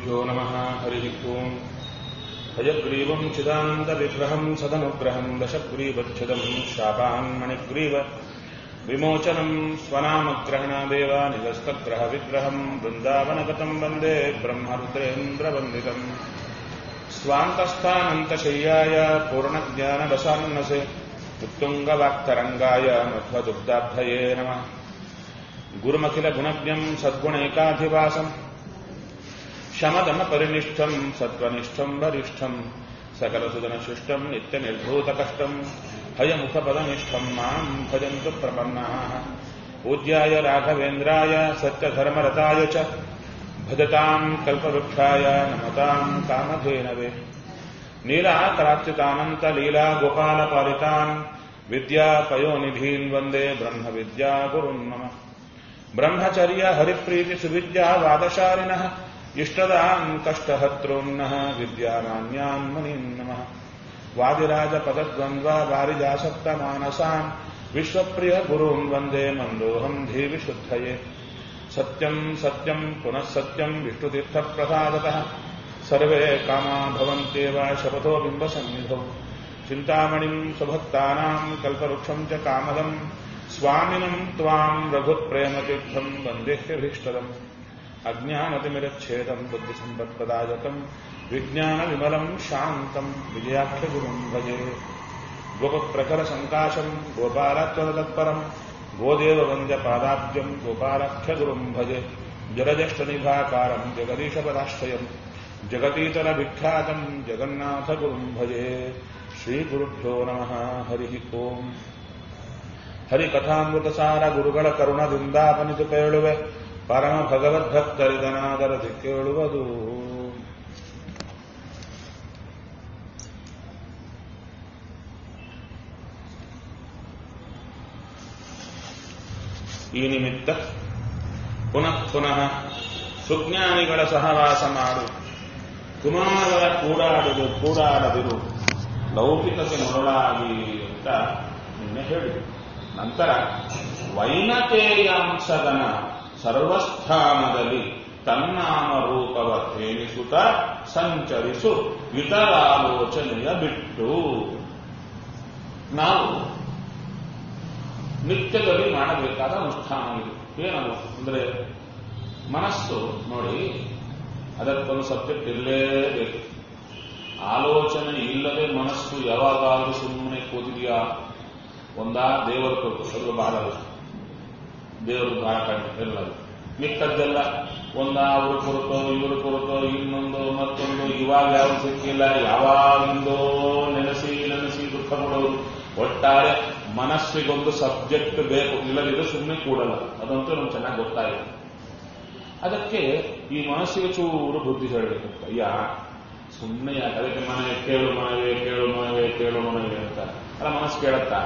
श्रीगुरुभ्यो नमः हरिः ओम् हयग्रीवम् चिदानन्दविग्रहम् सदनुग्रहम् दशग्रीवच्छिदम् शापान्मणिग्रीव विमोचनम् स्वनामग्रहणादेव निजस्तग्रहविग्रहम् वृन्दावनगतम् वन्दे ब्रह्मरुद्रेन्द्रवन्दितम् स्वान्तस्थानन्तशय्याय पूर्णज्ञानरसान्नसे उत्तुङ्गवाक्तरङ्गाय मध्वदुग्धाब्धये नमः गुरुमखिलगुणज्ञम् सद्गुणैकाधिवासम् शमदमपरिनिष्ठम् सत्त्वनिष्ठम् वरिष्ठम् सकलसुदनशिष्टम् नित्यनिर्भूतकष्टम् हयमुखपदनिष्ठम् माम् भजन्तु प्रपन्नाः पूज्याय राघवेन्द्राय सत्यधर्मरताय च भजताम् कल्पवृक्षाय नमताम् कामधेनवे नीलाकराच्युतानन्तलीलागोपालपालितान् विद्यापयोनिधीन् वन्दे ब्रह्मविद्यागुरुन् नमः ब्रह्मचर्य हरिप्रीतिसुविद्यावादशालिनः इष्टदान् कष्टहर्तॄन्नः विद्यामान्यान् मुनीन् नमः वादिराजपदद्वन्द्वा वारिजासक्तमानसान् विश्वप्रियगुरून् वन्दे मन्दोऽहम् धीविशुद्धये सत्यम् सत्यम् पुनः सत्यम् विष्णुतीर्थप्रसादतः सर्वे कामा भवन्त्येव शपथो बिम्बसन्निधौ चिन्तामणिम् सुभक्तानाम् कल्पवृक्षम् च कामदम् स्वामिनम् त्वाम् रघुप्रेमतीर्थम् वन्देह्यभीष्टदम् अज्ञानतिमिरच्छेदम् बुद्धिसम्पत्प्रदायकम् विज्ञानविमलम् शान्तम् विजयाख्यगुरुम् भजे गोपप्रकरसङ्काशम् गोपालत्वतत्परम् गोदेववन्द्यपादाब्जम् गोपालख्यगुरुम् भजे जलज्येष्ठनिभाकारम् जगदीशपदाश्रयम् जगतीतरविख्यातम् जगन्नाथगुरुम् भजे ಶ್ರೀಗುರುಭ್ಯೋ ನಮಃ ಹರಿ ಓಂ ಹರಿಕಥಾಮೃತಸಾರ ಗುರುಗಳ ಕರುಣದಿಂದಾಪನಿತು ಕೇಳುವೆ ಪರಮ ಭಗವದ್ಭಕ್ತರಿದನಾದರದಿ ಕೇಳುವುದು ಈ ನಿಮಿತ್ತ ಪುನಃ ಪುನಃ ಸುಜ್ಞಾನಿಗಳ ಸಹವಾಸ ಮಾಡು ಕುಮಾರರ ಕೂಡಾಡುದು ಕೂಡಾಡದಿರು ಲೌಕಿಕತೆ ಮೊದಲಾಗಿ ಅಂತ ನಿನ್ನೆ ಹೇಳಿದೆ ನಂತರ ವೈನತೇಯಾಂಶದನ ಸರ್ವಸ್ಥಾನದಲ್ಲಿ ತನ್ನಾಮ ರೂಪವ ತೇನಿಸುತ್ತ ಸಂಚರಿಸು ಇತರಾಲೋಚನೆಯ ಬಿಟ್ಟು ನಾವು ನಿತ್ಯದಲ್ಲಿ ಮಾಡಬೇಕಾದ ಅನುಷ್ಠಾನ ಇದು ಏನದು ಅಂದ್ರೆ ಮನಸ್ಸು ನೋಡಿ ಅದಕ್ಕೊಂದು ಸಬ್ಜೆಕ್ಟ್ ಇರಲೇಬೇಕು ಆಲೋಚನೆ ಇಲ್ಲದೆ ಮನಸ್ಸು ಯಾವಾಗಾದ್ರೂ ಸುಮ್ಮನೆ ಕೂತಿದೆಯಾ ಒಂದಾ ದೇವರ ಕೊಟ್ಟು ಅದು ಬಹಳ ದೇವರು ಬಹಳ ಕಡಿಮೆ ಎಲ್ಲದು ಮಿಕ್ಕದ್ದೆಲ್ಲ ಒಂದ ಅವ್ರ ಕುರಿತೋ ಇವ್ರ ಕುರಿತೋ ಇನ್ನೊಂದು ಮತ್ತೊಂದು ಇವಾಗ ಯಾವ ಸಿಕ್ಕಿಲ್ಲ ಯಾವಾಗಿಂದೋ ನೆನೆಸಿ ನೆನೆಸಿ ದುಃಖ ಪಡೋದು ಒಟ್ಟಾರೆ ಮನಸ್ಸಿಗೊಂದು ಸಬ್ಜೆಕ್ಟ್ ಬೇಕು ಇಲ್ಲದಿದ್ರೆ ಸುಮ್ಮನೆ ಕೂಡಲ್ಲ ಅದಂತೂ ನಮ್ಗೆ ಚೆನ್ನಾಗಿ ಗೊತ್ತಾಗಿದೆ ಅದಕ್ಕೆ ಈ ಮನಸ್ಸಿಗೆ ಚೂರು ಬುದ್ಧಿ ಹೇಳಬೇಕು ಅಯ್ಯ ಸುಮ್ಮನೆ ಯಾಕೆ ಅದಕ್ಕೆ ಮನೆ ಕೇಳು ಮನವೇ ಕೇಳು ಮನವೇ ಕೇಳು ಮನವೇ ಅಂತ ಅಲ್ಲ ಮನಸ್ಸು ಕೇಳತ್ತಾ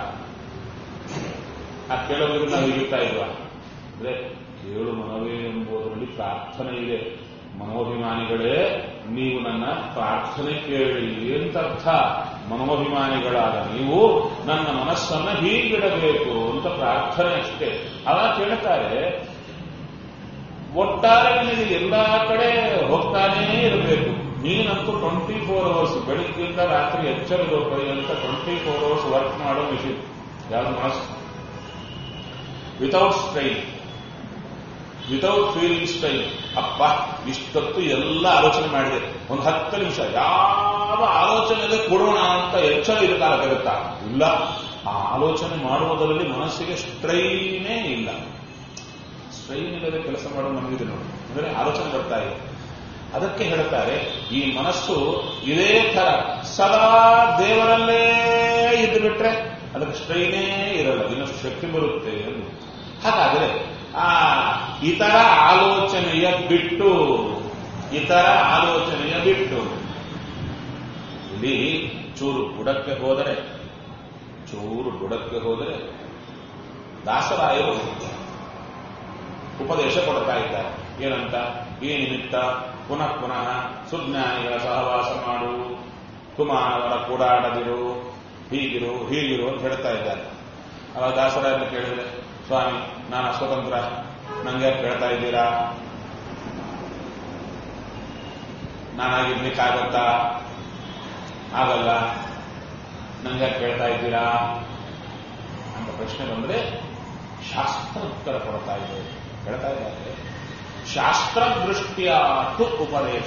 ಆ ಕೇಳೋದ್ರಿಂದ ನಾವು ಇರುತ್ತಾ ಇಲ್ವಾ ಅಂದ್ರೆ ಕೇಳು ಮನವೇ ಎಂಬುದರಲ್ಲಿ ಪ್ರಾರ್ಥನೆ ಇದೆ ಮನೋಭಿಮಾನಿಗಳೇ ನೀವು ನನ್ನ ಪ್ರಾರ್ಥನೆ ಕೇಳಿ ಅಂತ ಅರ್ಥ ಮನೋಭಿಮಾನಿಗಳಾದ ನೀವು ನನ್ನ ಮನಸ್ಸನ್ನ ಹೀಗಿಡಬೇಕು ಅಂತ ಪ್ರಾರ್ಥನೆ ಅಷ್ಟೇ ಅವಾಗ ಕೇಳ್ತಾರೆ ಒಟ್ಟಾರೆ ನಿನಗೆ ಎಲ್ಲಾ ಕಡೆ ಹೋಗ್ತಾನೇ ಇರಬೇಕು ನೀನಂತೂ ಟ್ವೆಂಟಿ ಫೋರ್ ಅವರ್ಸ್ ಬೆಳಗ್ಗಿಂದ ರಾತ್ರಿ ಎಚ್ಚರಿರೋ ಪರ್ಯಂತ ಟ್ವೆಂಟಿ ಫೋರ್ ಅವರ್ಸ್ ವರ್ಕ್ ಮಾಡೋ ಮಿಷಿನ್ ಯಾವ್ದು ಮನಸ್ಸು without strain without feeling strain ಅಪ್ಪ ಇಷ್ಟೊತ್ತು ಎಲ್ಲ ಆಲೋಚನೆ ಮಾಡಿದೆ ಒಂದು ಹತ್ತು ನಿಮಿಷ ಯಾವ ಆಲೋಚನೆಗೆ ಕೊಡೋಣ ಅಂತ ಎಚ್ಚರ ಇರಕ್ಕಾಗತ್ತಾ ಇಲ್ಲ ಆ ಆಲೋಚನೆ ಮಾಡುವುದರಲ್ಲಿ ಮನಸ್ಸಿಗೆ ಸ್ಟ್ರೈನೇ ಇಲ್ಲ ಸ್ಟ್ರೈನ್ ಇಲ್ಲದೆ ಕೆಲಸ ಮಾಡೋದು ನಮಗಿದೆ ನೋಡಿ ಅಂದ್ರೆ ಆಲೋಚನೆ ಬರ್ತಾ ಇದೆ ಅದಕ್ಕೆ ಹೇಳ್ತಾರೆ ಈ ಮನಸ್ಸು ಇದೇ ತರ ಸದಾ ದೇವರಲ್ಲೇ ಇದ್ದು ಬಿಟ್ರೆ ಅದಕ್ಕೆ ಸ್ಟ್ರೈನೇ ಇರಲ್ಲ ಇನ್ನಷ್ಟು ಶಕ್ತಿ ಬರುತ್ತೆ ಎಂದು ಹಾಗಾದರೆ ಆ ಇತರ ಆಲೋಚನೆಯ ಬಿಟ್ಟು ಇತರ ಆಲೋಚನೆಯ ಬಿಟ್ಟು ಇಲ್ಲಿ ಚೂರು ಬುಡಕ್ಕೆ ಹೋದರೆ ಚೂರು ಬುಡಕ್ಕೆ ಹೋದರೆ ದಾಸರಾಯರು ಉಪದೇಶ ಕೊಡ್ತಾ ಇದ್ದಾರೆ ಏನಂತ ಈ ನಿಮಿತ್ತ ಪುನಃ ಪುನಃ ಸುಜ್ಞಾನಿಗಳ ಸಹವಾಸ ಮಾಡು ಕುಮಾರವರ ಕೂಡಾಡದಿರು ಹೀಗಿರು ಹೀಗಿರು ಅಂತ ಹೇಳ್ತಾ ಇದ್ದಾರೆ ಅವಾಗ ದಾಸರಾಯರು ಕೇಳಿದ್ರೆ ಸ್ವಾಮಿ ನಾನು ಸ್ವತಂತ್ರ ನಂಗೆ ಕೇಳ್ತಾ ಇದ್ದೀರಾ ನಾನಾಗಿರ್ಲಿಕ್ಕಾಗತ್ತಾ ಆಗಲ್ಲ ನಂಗೆ ಕೇಳ್ತಾ ಇದ್ದೀರಾ ಅಂತ ಪ್ರಶ್ನೆ ಬಂದ್ರೆ ಶಾಸ್ತ್ರ ಉತ್ತರ ಕೊಡ್ತಾ ಇದೆ ಹೇಳ್ತಾ ಇದ್ದಾರೆ ಶಾಸ್ತ್ರ ದೃಷ್ಟಿಯಾತು ಉಪದೇಶ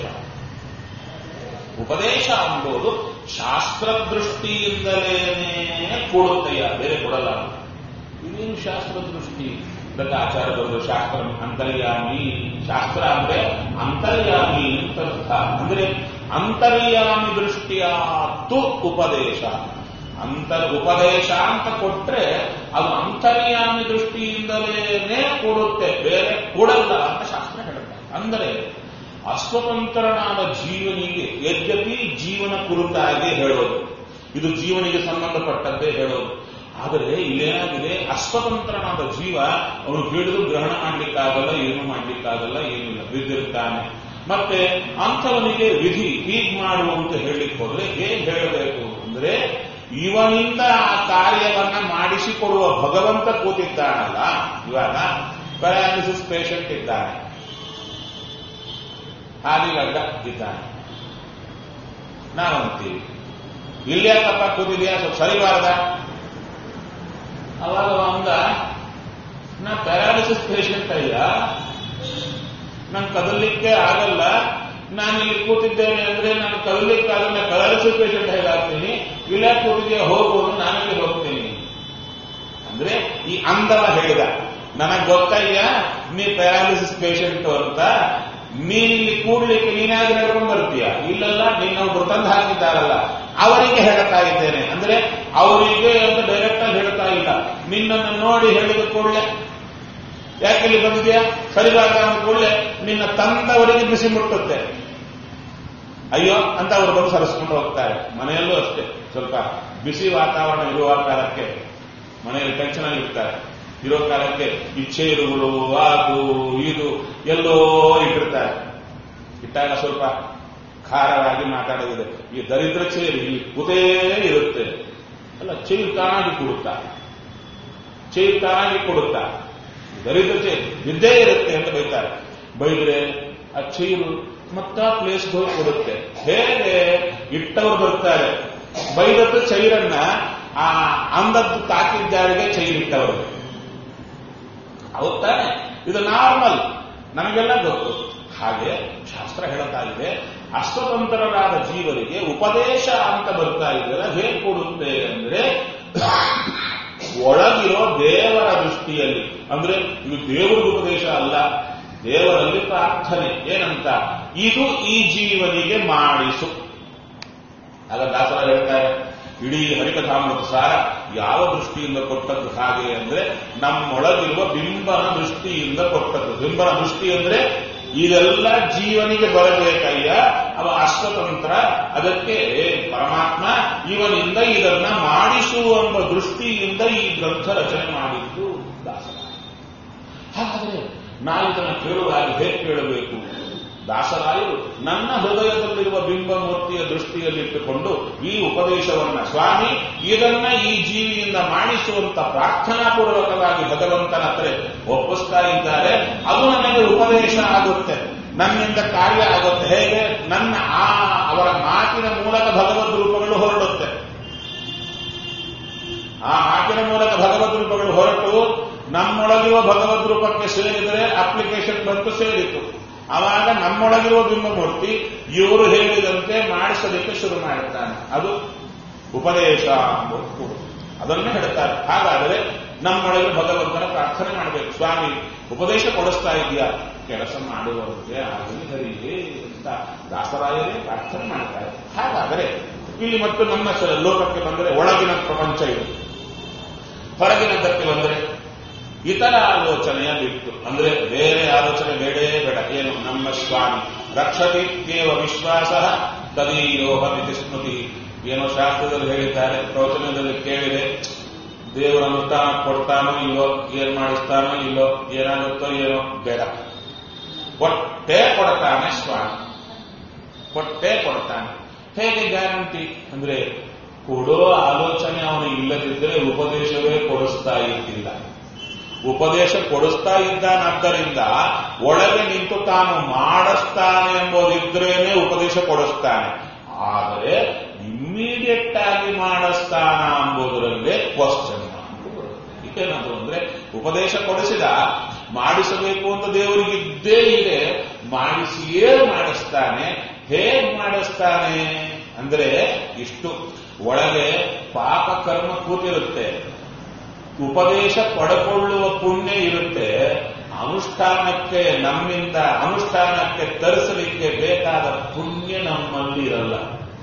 ಉಪದೇಶ ಅಂಬೋದು ಶಾಸ್ತ್ರ ದೃಷ್ಟಿಯಿಂದಲೇನೆ ಕೊಡುತ್ತೆಯ ಬೇರೆ ಕೊಡಲ್ಲ ಇದೇನು ಶಾಸ್ತ್ರ ದೃಷ್ಟಿ ಇದಕ್ಕೆ ಆಚಾರ ಬರೆದು ಶಾಸ್ತ್ರ ಅಂತರ್ಯಾಮಿ ಶಾಸ್ತ್ರ ಅಂದ್ರೆ ಅಂತರ್ಯಾಮಿ ಅಂತ ಅರ್ಥ ಅಂದ್ರೆ ಅಂತರ್ಯಾಮಿ ದೃಷ್ಟಿಯಾತು ಉಪದೇಶ ಅಂತರ್ ಉಪದೇಶ ಅಂತ ಕೊಟ್ರೆ ಅದು ಅಂತರ್ಯಾಮಿ ದೃಷ್ಟಿಯಿಂದಲೇನೆ ಕೊಡುತ್ತೆ ಬೇರೆ ಕೊಡಲ್ಲ ಅಂತ ಶಾಸ್ತ್ರ ಹೇಳುತ್ತೆ ಅಂದರೆ ಅಸ್ವತಂತ್ರನಾದ ಜೀವನಿಗೆ ಯದ್ಯಪಿ ಜೀವನ ಕುರಿತಾಗಿ ಹೇಳೋದು ಇದು ಜೀವನಿಗೆ ಸಂಬಂಧಪಟ್ಟದ್ದೇ ಹೇಳೋದು ಆದರೆ ಇಲ್ಲೇನಾಗಿದೆ ಅಸ್ವತಂತ್ರನಾದ ಜೀವ ಅವನು ಹಿಡಿದು ಗ್ರಹಣ ಮಾಡ್ಲಿಕ್ಕಾಗಲ್ಲ ಏನು ಮಾಡ್ಲಿಕ್ಕಾಗಲ್ಲ ಏನಿಲ್ಲ ಬಿದ್ದಿರ್ತಾನೆ ಮತ್ತೆ ಅಂಥವನಿಗೆ ವಿಧಿ ಹೀಗ್ ಮಾಡು ಅಂತ ಹೇಳಲಿಕ್ಕೆ ಹೋದ್ರೆ ಹೇಗೆ ಹೇಳಬೇಕು ಅಂದ್ರೆ ಇವನಿಂದ ಆ ಕಾರ್ಯವನ್ನ ಮಾಡಿಸಿಕೊಡುವ ಭಗವಂತ ಕೂತಿದ್ದಾನಲ್ಲ ಇವಾಗ ಪ್ಯಾರಾಲಿಸಿಸ್ ಪೇಷಂಟ್ ಇದ್ದಾನೆ ಹಾದಿಗಡ್ಡ ಇದ್ದಾನೆ ನಾವಂತೀವಿ ಇಲ್ಯಾಕಪ್ಪ ಕೂತಿದ್ಯಾ ಸ್ವಲ್ಪ ಸರಿಬಾರ್ದ ಅವಾಗ ಅಂದ ನಾ ಪ್ಯಾರಾಲಿಸಿಸ್ ಪೇಷಂಟ್ ಅಯ್ಯ ನಂಗೆ ಕದಲಿಕ್ಕೆ ಆಗಲ್ಲ ನಾನು ಇಲ್ಲಿ ಕೂತಿದ್ದೇನೆ ಅಂದ್ರೆ ನಾನು ಕದಲಿಕ್ಕೆ ಆಗಲ್ಲ ಪ್ಯಾರಾಲಿಸಿಸ್ ಪೇಷಂಟ್ ಹೇಗಾಗ್ತೀನಿ ಇಲ್ಲ ಕೂತಿದ್ಯಾ ಹೋಗುವುದು ನಾನಲ್ಲಿ ಹೋಗ್ತೀನಿ ಅಂದ್ರೆ ಈ ಅಂದವ ಹೇಳಿದ ನನಗ್ ಗೊತ್ತಯ್ಯ ನೀ ಪ್ಯಾರಾಲಿಸಿಸ್ ಪೇಷಂಟ್ ಅಂತ ನೀನ್ ಇಲ್ಲಿ ಕೂಡ್ಲಿಕ್ಕೆ ನೀನಾಗಿ ಹೇಳ್ಕೊಂಡು ಬರ್ತೀಯ ಇಲ್ಲಲ್ಲ ನೀನು ಮೃತಂದ ಹಾಕಿದ್ದಾರಲ್ಲ ಅವರಿಗೆ ಹೇಳ್ತಾ ಇದ್ದೇನೆ ಅಂದ್ರೆ ಅವರಿಗೆ ಅಂತ ಡೈರೆಕ್ಟ್ ಆಗಿ ಹೇಳ್ತಾ ಇಲ್ಲ ನಿನ್ನನ್ನು ನೋಡಿ ಹೇಳಿದ ಕೂಡಲೇ ಯಾಕೆ ಇಲ್ಲಿ ಬಂದಿದ್ಯಾ ಸರಿಗಾಗ ಅಂದ ಕೂಡಲೇ ನಿನ್ನ ತಂದವರಿಗೆ ಬಿಸಿ ಮುಟ್ಟುತ್ತೆ ಅಯ್ಯೋ ಅಂತ ಅವರು ಬಂದು ಸರಿಸ್ಕೊಂಡು ಹೋಗ್ತಾರೆ ಮನೆಯಲ್ಲೂ ಅಷ್ಟೇ ಸ್ವಲ್ಪ ಬಿಸಿ ವಾತಾವರಣ ಇರುವ ಕಾಲಕ್ಕೆ ಮನೆಯಲ್ಲಿ ಟೆನ್ಷನ್ ಆಗಿರ್ತಾರೆ ಇರೋ ಕಾಲಕ್ಕೆ ಈ ಚೇರುಗಳು ಅದು ಇದು ಎಲ್ಲೋ ಇಟ್ಟಿರ್ತಾರೆ ಇಟ್ಟಾಗ ಸ್ವಲ್ಪ ಖಾರವಾಗಿ ಮಾತಾಡೋದಿದೆ ಈ ದರಿದ್ರ ಚೇರು ಇಲ್ಲಿ ಕುತೇ ಇರುತ್ತೆ ಅಲ್ಲ ಚೇರು ತಾನಾಗಿ ಕೊಡುತ್ತಾ ಚೇರು ತಾನಾಗಿ ಕೊಡುತ್ತಾ ದರಿದ್ರ ಚೇರು ಇದ್ದೇ ಇರುತ್ತೆ ಅಂತ ಬೈತಾರೆ ಬೈದ್ರೆ ಆ ಚೈರು ಮತ್ತ ಪ್ಲೇಸ್ ಹೋಗಿ ಕೊಡುತ್ತೆ ಹೇಗೆ ಇಟ್ಟವರು ಬರ್ತಾರೆ ಬೈದದ್ದು ಚೈರನ್ನ ಆ ಅಂದದ್ದು ತಾಕಿದ್ದಾರಿಗೆ ಚೈರಿಟ್ಟವರು ಹೌದ್ ತಾನೆ ಇದು ನಾರ್ಮಲ್ ನಮಗೆಲ್ಲ ಗೊತ್ತು ಹಾಗೆ ಶಾಸ್ತ್ರ ಹೇಳ್ತಾ ಇದೆ ಅಸ್ವತಂತ್ರರಾದ ಜೀವರಿಗೆ ಉಪದೇಶ ಅಂತ ಬರ್ತಾ ಇದೆಯಲ್ಲ ಹೇಗೆ ಕೊಡುತ್ತೆ ಅಂದ್ರೆ ಒಳಗಿರೋ ದೇವರ ದೃಷ್ಟಿಯಲ್ಲಿ ಅಂದ್ರೆ ಇದು ದೇವರ ಉಪದೇಶ ಅಲ್ಲ ದೇವರಲ್ಲಿ ಪ್ರಾರ್ಥನೆ ಏನಂತ ಇದು ಈ ಜೀವನಿಗೆ ಮಾಡಿಸು ಆಗ ದಾಸರ ಹೇಳ್ತಾರೆ ಇಡೀ ಹರಿಕಥಾಮೃತ ಸಾರ ಯಾವ ದೃಷ್ಟಿಯಿಂದ ಕೊಟ್ಟದ್ದು ಹಾಗೆ ಅಂದ್ರೆ ನಮ್ಮೊಳಗಿರುವ ಬಿಂಬನ ದೃಷ್ಟಿಯಿಂದ ಕೊಟ್ಟದ್ದು ಬಿಂಬನ ದೃಷ್ಟಿ ಅಂದ್ರೆ ಇದೆಲ್ಲ ಜೀವನಿಗೆ ಬರಬೇಕಯ್ಯ ಅವ ಅಸ್ವತಂತ್ರ ಅದಕ್ಕೆ ಪರಮಾತ್ಮ ಇವನಿಂದ ಇದನ್ನ ಮಾಡಿಸು ಎಂಬ ದೃಷ್ಟಿಯಿಂದ ಈ ಗ್ರಂಥ ರಚನೆ ಮಾಡಿದ್ದು ದಾಸರ ಹಾಗಾದ್ರೆ ನಾವು ಇದನ್ನು ಕೇಳುವಾಗ ಹೇಗೆ ಕೇಳಬೇಕು ದಾಸರಾಯರು ನನ್ನ ಹೃದಯದಲ್ಲಿರುವ ಬಿಂಬಮೂರ್ತಿಯ ದೃಷ್ಟಿಯಲ್ಲಿಟ್ಟುಕೊಂಡು ಈ ಉಪದೇಶವನ್ನ ಸ್ವಾಮಿ ಇದನ್ನ ಈ ಜೀವಿಯಿಂದ ಮಾಡಿಸುವಂತ ಪ್ರಾರ್ಥನಾಪೂರ್ವಕವಾಗಿ ಭಗವಂತನ ಹತ್ರ ಒಪ್ಪಿಸ್ತಾ ಇದ್ದಾರೆ ಅದು ನನಗೆ ಉಪದೇಶ ಆಗುತ್ತೆ ನನ್ನಿಂದ ಕಾರ್ಯ ಆಗುತ್ತೆ ಹೇಗೆ ನನ್ನ ಆ ಅವರ ಮಾತಿನ ಮೂಲಕ ಭಗವದ್ ರೂಪಗಳು ಹೊರಡುತ್ತೆ ಆ ಮಾತಿನ ಮೂಲಕ ಭಗವದ್ ರೂಪಗಳು ಹೊರಟು ನಮ್ಮೊಳಗಿರುವ ಭಗವದ್ ರೂಪಕ್ಕೆ ಸೇರಿದರೆ ಅಪ್ಲಿಕೇಶನ್ ಬಂತು ಸೇರಿತು ಆವಾಗ ನಮ್ಮೊಳಗಿರುವ ಬಿಂಬಮೂರ್ತಿ ಇವರು ಹೇಳಿದಂತೆ ಮಾಡಿಸಲಿಕ್ಕೆ ಶುರು ಮಾಡುತ್ತಾನೆ ಅದು ಉಪದೇಶ ಅಂಬುದು ಅದನ್ನೇ ಹೇಳ್ತಾರೆ ಹಾಗಾದರೆ ನಮ್ಮೊಳಗೆ ಭಗವಂತನ ಪ್ರಾರ್ಥನೆ ಮಾಡಬೇಕು ಸ್ವಾಮಿ ಉಪದೇಶ ಕೊಡಿಸ್ತಾ ಇದೆಯಾ ಕೆಲಸ ಮಾಡುವಂತೆ ಆಗಲಿ ಹರಿಗೆ ಅಂತ ದಾಸರಾಯರೇ ಪ್ರಾರ್ಥನೆ ಮಾಡ್ತಾರೆ ಹಾಗಾದರೆ ಇಲ್ಲಿ ಮತ್ತು ನಮ್ಮ ಸ- ಲೋಕಕ್ಕೆ ಬಂದರೆ ಒಳಗಿನ ಪ್ರಪಂಚ ಇದು ಹೊರಗಿನದಕ್ಕೆ ಬಂದರೆ ಇತರ ಆಲೋಚನೆಯ ಬಿಟ್ಟು ಅಂದ್ರೆ ಬೇರೆ ಆಲೋಚನೆ ಬೇಡೇ ಬೇಡ ಏನು ನಮ್ಮ ಸ್ವಾಮಿ ರಕ್ಷತೀತ್ಯೇವ ವಿಶ್ವಾಸ ತದೀಯೋಹಮಿತಿ ಸ್ಮೃತಿ ಏನೋ ಶಾಸ್ತ್ರದಲ್ಲಿ ಹೇಳಿದ್ದಾರೆ ಪ್ರವಚನದಲ್ಲಿ ಕೇಳಿದೆ ದೇವರ ಅನುಷ್ಠಾನ ಕೊಡ್ತಾನೋ ಇಲ್ಲೋ ಏನ್ ಮಾಡಿಸ್ತಾನೋ ಇಲ್ಲೋ ಏನಾಗುತ್ತೋ ಏನೋ ಬೇಡ ಕೊಟ್ಟೇ ಕೊಡ್ತಾನೆ ಸ್ವಾಮಿ ಕೊಟ್ಟೇ ಕೊಡ್ತಾನೆ ಹೇಗೆ ಗ್ಯಾರಂಟಿ ಅಂದ್ರೆ ಕೊಡೋ ಆಲೋಚನೆ ಅವನು ಇಲ್ಲದಿದ್ದರೆ ಉಪದೇಶವೇ ಕೊಡಿಸ್ತಾ ಇದ್ದಿಲ್ಲ ಉಪದೇಶ ಕೊಡಿಸ್ತಾ ಇದ್ದಾನಾದ್ದರಿಂದ ಒಳಗೆ ನಿಂತು ತಾನು ಮಾಡಿಸ್ತಾನೆ ಎಂಬುದಿದ್ರೇನೆ ಉಪದೇಶ ಕೊಡಿಸ್ತಾನೆ ಆದರೆ ಇಮ್ಮಿಡಿಯೇಟ್ ಆಗಿ ಮಾಡಿಸ್ತಾನ ಎಂಬುದರಲ್ಲೇ ಕ್ವಶನ್ ಏನದು ಅಂದ್ರೆ ಉಪದೇಶ ಕೊಡಿಸಿದ ಮಾಡಿಸಬೇಕು ಅಂತ ದೇವರಿಗಿದ್ದೇ ಇದೆ ಮಾಡಿಸಿಯೇ ಮಾಡಿಸ್ತಾನೆ ಹೇಗ್ ಮಾಡಿಸ್ತಾನೆ ಅಂದ್ರೆ ಇಷ್ಟು ಒಳಗೆ ಪಾಪ ಕರ್ಮ ಕೂತಿರುತ್ತೆ ಉಪದೇಶ ಪಡ್ಕೊಳ್ಳುವ ಪುಣ್ಯ ಇರುತ್ತೆ ಅನುಷ್ಠಾನಕ್ಕೆ ನಮ್ಮಿಂದ ಅನುಷ್ಠಾನಕ್ಕೆ ತರಿಸಲಿಕ್ಕೆ ಬೇಕಾದ ಪುಣ್ಯ ನಮ್ಮಲ್ಲಿ ಇರಲ್ಲ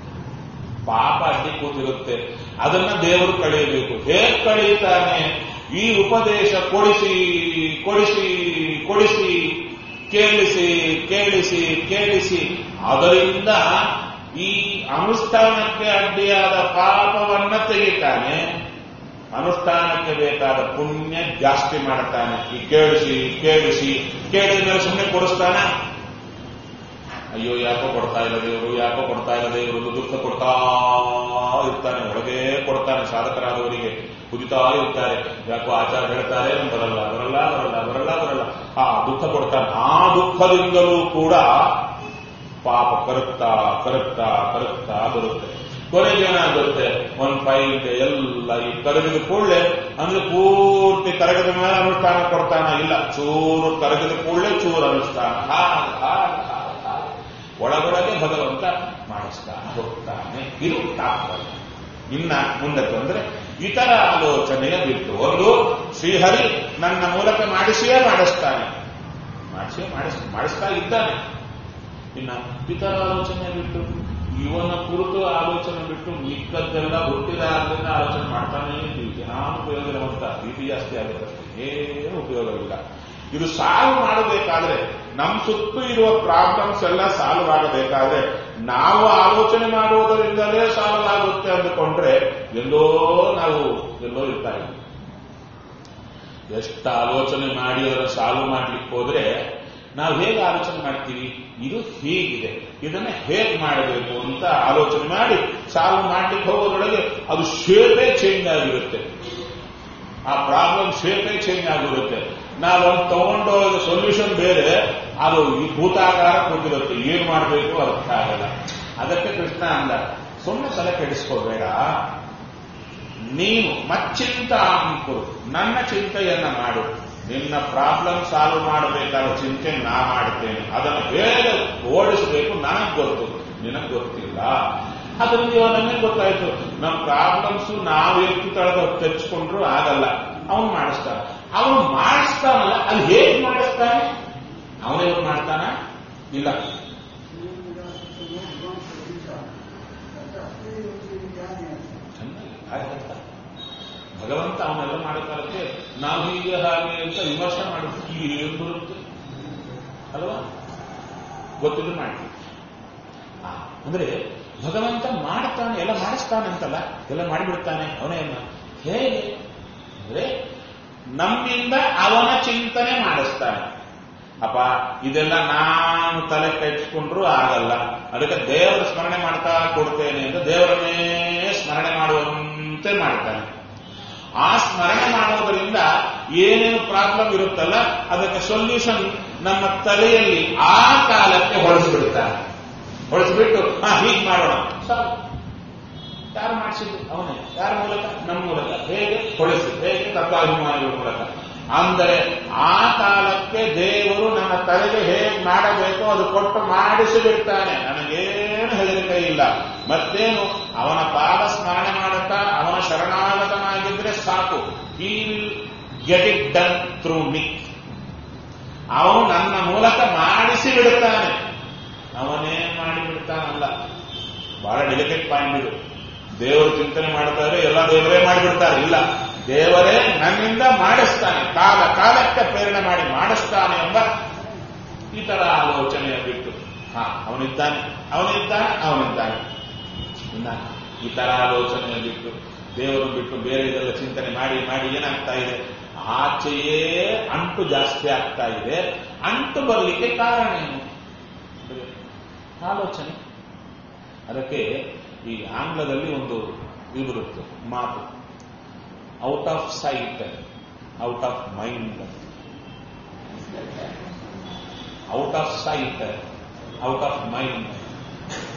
ಪಾಪ ಅಡ್ಡಿ ಕೂತಿರುತ್ತೆ ಅದನ್ನ ದೇವರು ಕಳೆಯಬೇಕು ಹೇಗೆ ಕಳೀತಾನೆ ಈ ಉಪದೇಶ ಕೊಡಿಸಿ ಕೊಡಿಸಿ ಕೊಡಿಸಿ ಕೇಳಿಸಿ ಕೇಳಿಸಿ ಕೇಳಿಸಿ ಅದರಿಂದ ಈ ಅನುಷ್ಠಾನಕ್ಕೆ ಅಡ್ಡಿಯಾದ ಪಾಪವನ್ನ ತೆಗಿತಾನೆ ಅನುಷ್ಠಾನಕ್ಕೆ ಬೇಕಾದ ಪುಣ್ಯ ಜಾಸ್ತಿ ಮಾಡ್ತಾನೆ ಈ ಕೇಳಿಸಿ ಕೇಳಿಸಿ ಕೇಳಿದ ಮೇಲೆ ಸುಮ್ಮನೆ ಕೊಡಿಸ್ತಾನ ಅಯ್ಯೋ ಯಾಕೋ ಕೊಡ್ತಾ ಇಲ್ಲ ದೇವರು ಯಾಕೋ ಕೊಡ್ತಾ ಇಲ್ಲ ದೇವರು ದುಃಖ ಕೊಡ್ತಾ ಇರ್ತಾನೆ ಒಳಗೆ ಕೊಡ್ತಾನೆ ಸಾಧಕರಾದವರಿಗೆ ಕುದಿತಾ ಇರ್ತಾರೆ ಯಾಕೋ ಆಚಾರ ಹೇಳ್ತಾರೆ ಬರಲ್ಲ ಬರಲ್ಲ ಬರಲ್ಲ ಬರಲ್ಲ ಬರಲ್ಲ ಆ ದುಃಖ ಕೊಡ್ತಾನೆ ಆ ದುಃಖದಿಂದಲೂ ಕೂಡ ಪಾಪ ಕರಗ್ತಾ ಕರಗ್ತಾ ಕರಗ್ತಾ ಬರುತ್ತೆ ಕೊನೆಗೆ ಏನಾಗುತ್ತೆ ಒಂದ್ ಫೈಲ್ ಎಲ್ಲ ಈ ಕರಗಿದ ಕೂಡಲೇ ಅಂದ್ರೆ ಪೂರ್ತಿ ಕರಗದ ಮೇಲೆ ಅನುಷ್ಠಾನ ಕೊಡ್ತಾನ ಇಲ್ಲ ಚೂರು ಕರಗಿದ ಕೂಡಲೇ ಚೂರು ಅನುಷ್ಠಾನ ಹಾಗೆ ಹಾಗೆ ಹಾಗೆ ಹಾಗೆ ಒಳಗೊಳಗೆ ಭಗವಂತ ಮಾಡಿಸ್ತಾನೆ ಹೋಗ್ತಾನೆ ಇದು ತಾತ್ಪರ್ಯ ಇನ್ನ ಮುಂದಕ್ಕೆ ಅಂದ್ರೆ ಇತರ ಆಲೋಚನೆಯ ಬಿಟ್ಟು ಒಂದು ಶ್ರೀಹರಿ ನನ್ನ ಮೂಲಕ ಮಾಡಿಸಿಯೇ ಮಾಡಿಸ್ತಾನೆ ಮಾಡಿಸಿಯೇ ಮಾಡಿಸ್ ಮಾಡಿಸ್ತಾ ಇದ್ದಾನೆ ಇನ್ನ ಇತರ ಆಲೋಚನೆ ಬಿಟ್ಟು ಇವನ ಕುರಿತು ಆಲೋಚನೆ ಬಿಟ್ಟು ಮಿಕ್ಕದ್ದೆಲ್ಲ ಹುಟ್ಟಿದಾಗಲಿಂದ ಆಲೋಚನೆ ಮಾಡ್ತಾನೆ ಇದ್ದೀವಿ ಏನಾದ್ರು ಉಪಯೋಗ ಇರುವಂತ ಭೀತಿ ಜಾಸ್ತಿ ಆಗುತ್ತೆ ಏನು ಉಪಯೋಗವಿಲ್ಲ ಇದು ಸಾಲ್ವ್ ಮಾಡಬೇಕಾದ್ರೆ ನಮ್ಮ ಸುತ್ತು ಇರುವ ಪ್ರಾಬ್ಲಮ್ಸ್ ಎಲ್ಲ ಸಾಲ್ವ್ ಆಗಬೇಕಾದ್ರೆ ನಾವು ಆಲೋಚನೆ ಮಾಡುವುದರಿಂದಲೇ ಸಾಲ್ವ್ ಆಗುತ್ತೆ ಅಂದುಕೊಂಡ್ರೆ ಎಲ್ಲೋ ನಾವು ಎಲ್ಲೋ ಇರ್ತಾ ಇದ್ದೀವಿ ಎಷ್ಟು ಆಲೋಚನೆ ಮಾಡಿ ಅದರ ಸಾಲ್ವ್ ಮಾಡ್ಲಿಕ್ಕೆ ಹೋದ್ರೆ ನಾವು ಹೇಗೆ ಆಲೋಚನೆ ಮಾಡ್ತೀವಿ ಇದು ಹೀಗಿದೆ ಇದನ್ನ ಹೇಗೆ ಮಾಡಬೇಕು ಅಂತ ಆಲೋಚನೆ ಮಾಡಿ ಸಾಲ್ವ್ ಮಾಡ್ಲಿಕ್ಕೆ ಹೋಗೋದ್ರೊಳಗೆ ಅದು ಶೇಪೇ ಚೇಂಜ್ ಆಗಿರುತ್ತೆ ಆ ಪ್ರಾಬ್ಲಮ್ ಶೇಪೇ ಚೇಂಜ್ ಆಗಿರುತ್ತೆ ನಾವು ಒಂದು ತಗೊಂಡೋದ ಸೊಲ್ಯೂಷನ್ ಬೇರೆ ಅದು ಈ ಭೂತಾಕಾರ ಕೂತಿರುತ್ತೆ ಏನ್ ಮಾಡಬೇಕು ಅರ್ಥ ಆಗಲ್ಲ ಅದಕ್ಕೆ ಕೃಷ್ಣ ಅಂದ ಸುಮ್ಮನೆ ತಲೆ ಕೆಡಿಸ್ಕೋಬೇಡ ನೀನು ಮಚ್ಚಿಂತ ಅಂಕು ನನ್ನ ಚಿಂತೆಯನ್ನ ಮಾಡು ನಿನ್ನ ಪ್ರಾಬ್ಲಮ್ ಸಾಲ್ವ್ ಮಾಡಬೇಕಾದ ಚಿಂತೆ ನಾ ಮಾಡ್ತೇನೆ ಅದನ್ನು ಹೇಗೆ ಓಡಿಸಬೇಕು ನನಗ್ ಗೊತ್ತು ನಿನಗ್ ಗೊತ್ತಿಲ್ಲ ಅದರಿಂದ ಇವನನ್ನೇ ಗೊತ್ತಾಯ್ತು ನಮ್ಮ ಪ್ರಾಬ್ಲಮ್ಸ್ ನಾವು ಎಷ್ಟು ತಳದ ತೆಚ್ಕೊಂಡ್ರು ಆಗಲ್ಲ ಅವನು ಮಾಡಿಸ್ತಾನ ಅವನು ಮಾಡಿಸ್ತಾನಲ್ಲ ಅದು ಹೇಗೆ ಮಾಡಿಸ್ತಾನೆ ಅವನೇ ಮಾಡ್ತಾನ ಇಲ್ಲ ಚೆನ್ನಾಗಿ ಹಾಗೆ ಹೇಳ್ತಾನೆ. ಭಗವಂತ ಅವನ್ನೆಲ್ಲ ಮಾಡೋ ಕಾಲಕ್ಕೆ ನಾವು ಹೀಗೆ ಹಾಗೆ ಅಂತ ವಿಮರ್ಶೆ ಮಾಡಿದ್ವಿ ಏನ್ ಬರುತ್ತೆ ಅಲ್ವಾ ಗೊತ್ತಿದ್ದು ಮಾಡ್ತೀವಿ ಆ, ಅಂದ್ರೆ ಭಗವಂತ ಮಾಡ್ತಾನೆ ಎಲ್ಲ ಮಾಡಿಸ್ತಾನೆ ಅಂತಲ್ಲ ಎಲ್ಲ ಮಾಡಿಬಿಡ್ತಾನೆ ಅವನೇನ ಹೇಗೆ ಅಂದ್ರೆ ನಮ್ಮಿಂದ ಅವನ ಚಿಂತನೆ ಮಾಡಿಸ್ತಾನೆ ಅಪ್ಪ ಇದೆಲ್ಲ ನಾನು ತಲೆ ಕೆಡಿಸ್ಕೊಂಡ್ರು ಆಗಲ್ಲ ಅದಕ್ಕೆ ದೇವರ ಸ್ಮರಣೆ ಮಾಡ್ತಾ ಕೊಡ್ತೇನೆ ಅಂತ ದೇವರನ್ನೇ ಸ್ಮರಣೆ ಮಾಡುವಂತೆ ಮಾಡ್ತಾನೆ ಆ ಸ್ಮರಣೆ ಮಾಡೋದರಿಂದ ಏನೇನು ಪ್ರಾಬ್ಲಮ್ ಇರುತ್ತಲ್ಲ ಅದಕ್ಕೆ ಸೊಲ್ಯೂಷನ್ ನಮ್ಮ ತಲೆಯಲ್ಲಿ ಆ ಕಾಲಕ್ಕೆ ಹೊಳಿಸ್ಬಿಡ್ತಾನೆ ಹೊಳಿಸ್ಬಿಟ್ಟು ಹಾ ಹೀಗೆ ಮಾಡೋಣ ಸಾಕು. ಯಾರು ಮಾಡಿಸಿದ್ದು ಅವನೇ ಯಾರ ಮೂಲಕ ನಮ್ಮ ಮೂಲಕ ಹೇಗೆ ಹೊಳಿಸಿ ಹೇಗೆ ತತ್ವಾಭಿಮಾನಿಗಳ ಮೂಲಕ ಅಂದರೆ ಆ ಕಾಲಕ್ಕೆ ದೇವರು ನನ್ನ ತಲೆಗೆ ಹೇಗೆ ಮಾಡಬೇಕೋ ಅದು ಕೊಟ್ಟು ಮಾಡಿಸಿ ಬಿಡ್ತಾನೆ ನನಗೇನು ಹೆದರಿಕೆ ಇಲ್ಲ ಮತ್ತೇನು ಅವನ ಪಾದ ಸ್ಮರಣೆ ಮಾಡುತ್ತಾ ಅವನ ಶರಣಾಗತನಾಗಿದ್ರೆ ಸಾಕು ಈ get it done through me ಅವನು ನನ್ನ ಮೂಲಕ ಮಾಡಿಸಿ ಬಿಡುತ್ತಾನೆ ಅವನೇ ಮಾಡಿಬಿಡ್ತಾನಲ್ಲ ಬಹಳ ಡೆಲಿಕೇಟ್ ಪಾಯಿಂಟ್ ಇದು ದೇವರು ಚಿಂತನೆ ಮಾಡ್ತಾರೆ ಎಲ್ಲ ದೇವರೇ ಮಾಡಿಬಿಡ್ತಾರೆ ಇಲ್ಲ ದೇವರೇ ನನ್ನಿಂದ ಮಾಡಿಸ್ತಾನೆ ಕಾಲ ಕಾಲಕ್ಕೆ ಪ್ರೇರಣೆ ಮಾಡಿ ಮಾಡಿಸ್ತಾನೆ ಎಂಬ ಈ ತರ ಆಲೋಚನೆಯ ಬಿಟ್ಟು ಹಾ ಅವನಿದ್ದಾನೆ ಅವನಿದ್ದಾನೆ ಅವನಿದ್ದಾನೆ ಇನ್ನ ಈ ತರ ಆಲೋಚನೆಯ ಬಿಟ್ಟು ದೇವರು ಬಿಟ್ಟು ಬೇರೆ ಇದೆಲ್ಲ ಚಿಂತನೆ ಮಾಡಿ ಮಾಡಿ ಏನಾಗ್ತಾ ಇದೆ ಆಚೆಯೇ ಅಂಟು ಜಾಸ್ತಿ ಆಗ್ತಾ ಇದೆ ಅಂಟು ಬರಲಿಕ್ಕೆ ಕಾರಣ ಏನು ಆಲೋಚನೆ ಅದಕ್ಕೆ ಈ ಆಂಗ್ಲದಲ್ಲಿ ಒಂದು ಇದು ಬರುತ್ತೆ ಮಾತು out of sight out of mind out of sight out of mind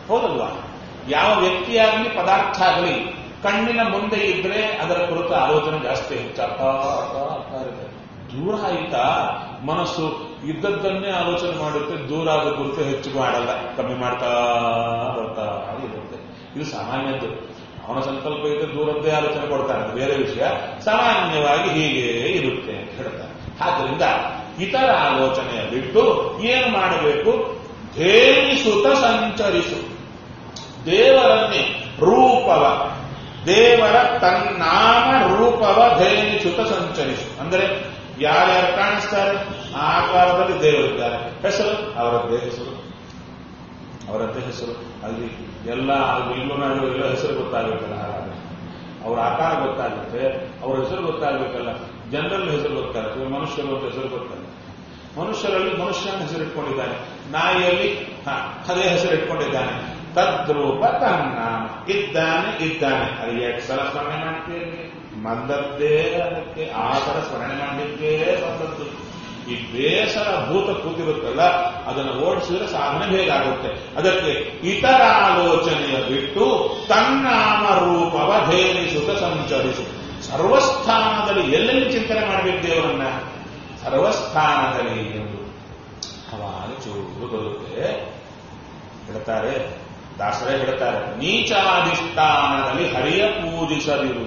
ಹೌದಲ್ವಾ ಯಾವ ವ್ಯಕ್ತಿಯಾಗಲಿ ಪದಾರ್ಥ ಆಗಲಿ ಕಣ್ಣಿನ ಮುಂದೆ ಇದ್ರೆ ಅದರ ಕುರಿತು ಆಲೋಚನೆ ಜಾಸ್ತಿ ಹೆಚ್ಚಾಗ್ತಾ ಆಗ್ತಾ ಆಗ್ತಾ ಇರುತ್ತೆ ದೂರ ಆಯ್ತಾ ಮನಸ್ಸು ಇದ್ದದ್ದನ್ನೇ ಆಲೋಚನೆ ಮಾಡುತ್ತೆ ದೂರ ಆದ ಕುರಿತು ಹೆಚ್ಚು ಮಾಡಲ್ಲ ಕಮ್ಮಿ ಮಾಡ್ತಾ ಬರ್ತಾ ಇರುತ್ತೆ ಇದು ಸಾಮಾನ್ಯದ್ದು ಅವನ ಸಂಕಲ್ಪ ಇದ್ರೆ ದೂರದ್ದೇ ಆಲೋಚನೆ ಕೊಡ್ತಾನೆ ಅದು ಬೇರೆ ವಿಷಯ ಸಾಮಾನ್ಯವಾಗಿ ಹೀಗೆ ಇರುತ್ತೆ ಅಂತ ಹೇಳ್ತಾರೆ ಆದ್ರಿಂದ ಇತರ ಆಲೋಚನೆಯ ಬಿಟ್ಟು ಏನು ಮಾಡಬೇಕು ಧೇನಿಸುತ್ತ ಸಂಚರಿಸು ದೇವರನ್ನೇ ರೂಪವ ದೇವರ ತನ್ನಾಮ ರೂಪವ ಧೇನಿಸುತ್ತ ಸಂಚರಿಸು ಅಂದರೆ ಯಾರ್ಯಾರು ಕಾಣಿಸ್ತಾರೆ ಆ ಆಕಾರದಲ್ಲಿ ದೇವರಿದ್ದಾರೆ ಹೆಸರು ಅವರದ್ದೇ ಹೆಸರು ಅವರದ್ದೇ ಹೆಸರು ಅಲ್ಲಿ ಎಲ್ಲ ಇಲ್ಲೂ ನಾಡು ಎಲ್ಲ ಹೆಸರು ಗೊತ್ತಾಗಬೇಕಲ್ಲ ಹಾಗಾದ್ರೆ ಅವರ ಆಕಾರ ಗೊತ್ತಾಗುತ್ತೆ ಅವರ ಹೆಸರು ಗೊತ್ತಾಗಬೇಕಲ್ಲ ಜನರಲ್ಲಿ ಹೆಸರು ಗೊತ್ತಾಗುತ್ತೆ ಮನುಷ್ಯರು ಅಂತ ಹೆಸರು ಗೊತ್ತಾಗುತ್ತೆ ಮನುಷ್ಯರಲ್ಲಿ ಮನುಷ್ಯನ ಹೆಸರು ಇಟ್ಕೊಂಡಿದ್ದಾನೆ ನಾಯಿಯಲ್ಲಿ ಹ, ಅದೇ ಹೆಸರು ಇಟ್ಕೊಂಡಿದ್ದಾನೆ ತದ್ರೂಪ ತನ್ನ ಇದ್ದಾನೆ ಇದ್ದಾನೆ ಅದು ಎಷ್ಟು ಸಲ ಸ್ಮರಣೆ ಮಾಡ್ತೀರಿ ಮದ್ದದ್ದೇ ಅದಕ್ಕೆ ಆ ಥರ ಸ್ಮರಣೆ ಮಾಡಲಿಕ್ಕೆ ಬಂದದ್ದು ಈ ಬೇಸರ ಭೂತ ಕೂತಿರುತ್ತಲ್ಲ ಅದನ್ನು ಓಡಿಸಿದ್ರೆ ಸಾಧನೆ ಬೇಗ ಆಗುತ್ತೆ ಅದಕ್ಕೆ ಇತರ ಆಲೋಚನೆಯ ಬಿಟ್ಟು ತನ್ನಾಮ ರೂಪವ ಧೇನಿಸುತ್ತ ಸಂಚರಿಸು ಸರ್ವಸ್ಥಾನದಲ್ಲಿ ಎಲ್ಲೆಲ್ಲಿ ಚಿಂತನೆ ಮಾಡಬೇಕು ದೇವರನ್ನ ಸರ್ವಸ್ಥಾನದಲ್ಲಿ ಎಂದು ಅವಾಗ ಚೂರು ಬರುತ್ತೆ ಹೇಳ್ತಾರೆ ದಾಸರೇ ಹೇಳ್ತಾರೆ ನೀಚಾಧಿಷ್ಠಾನದಲ್ಲಿ ಹರಿಯ ಪೂಜಿಸದಿರು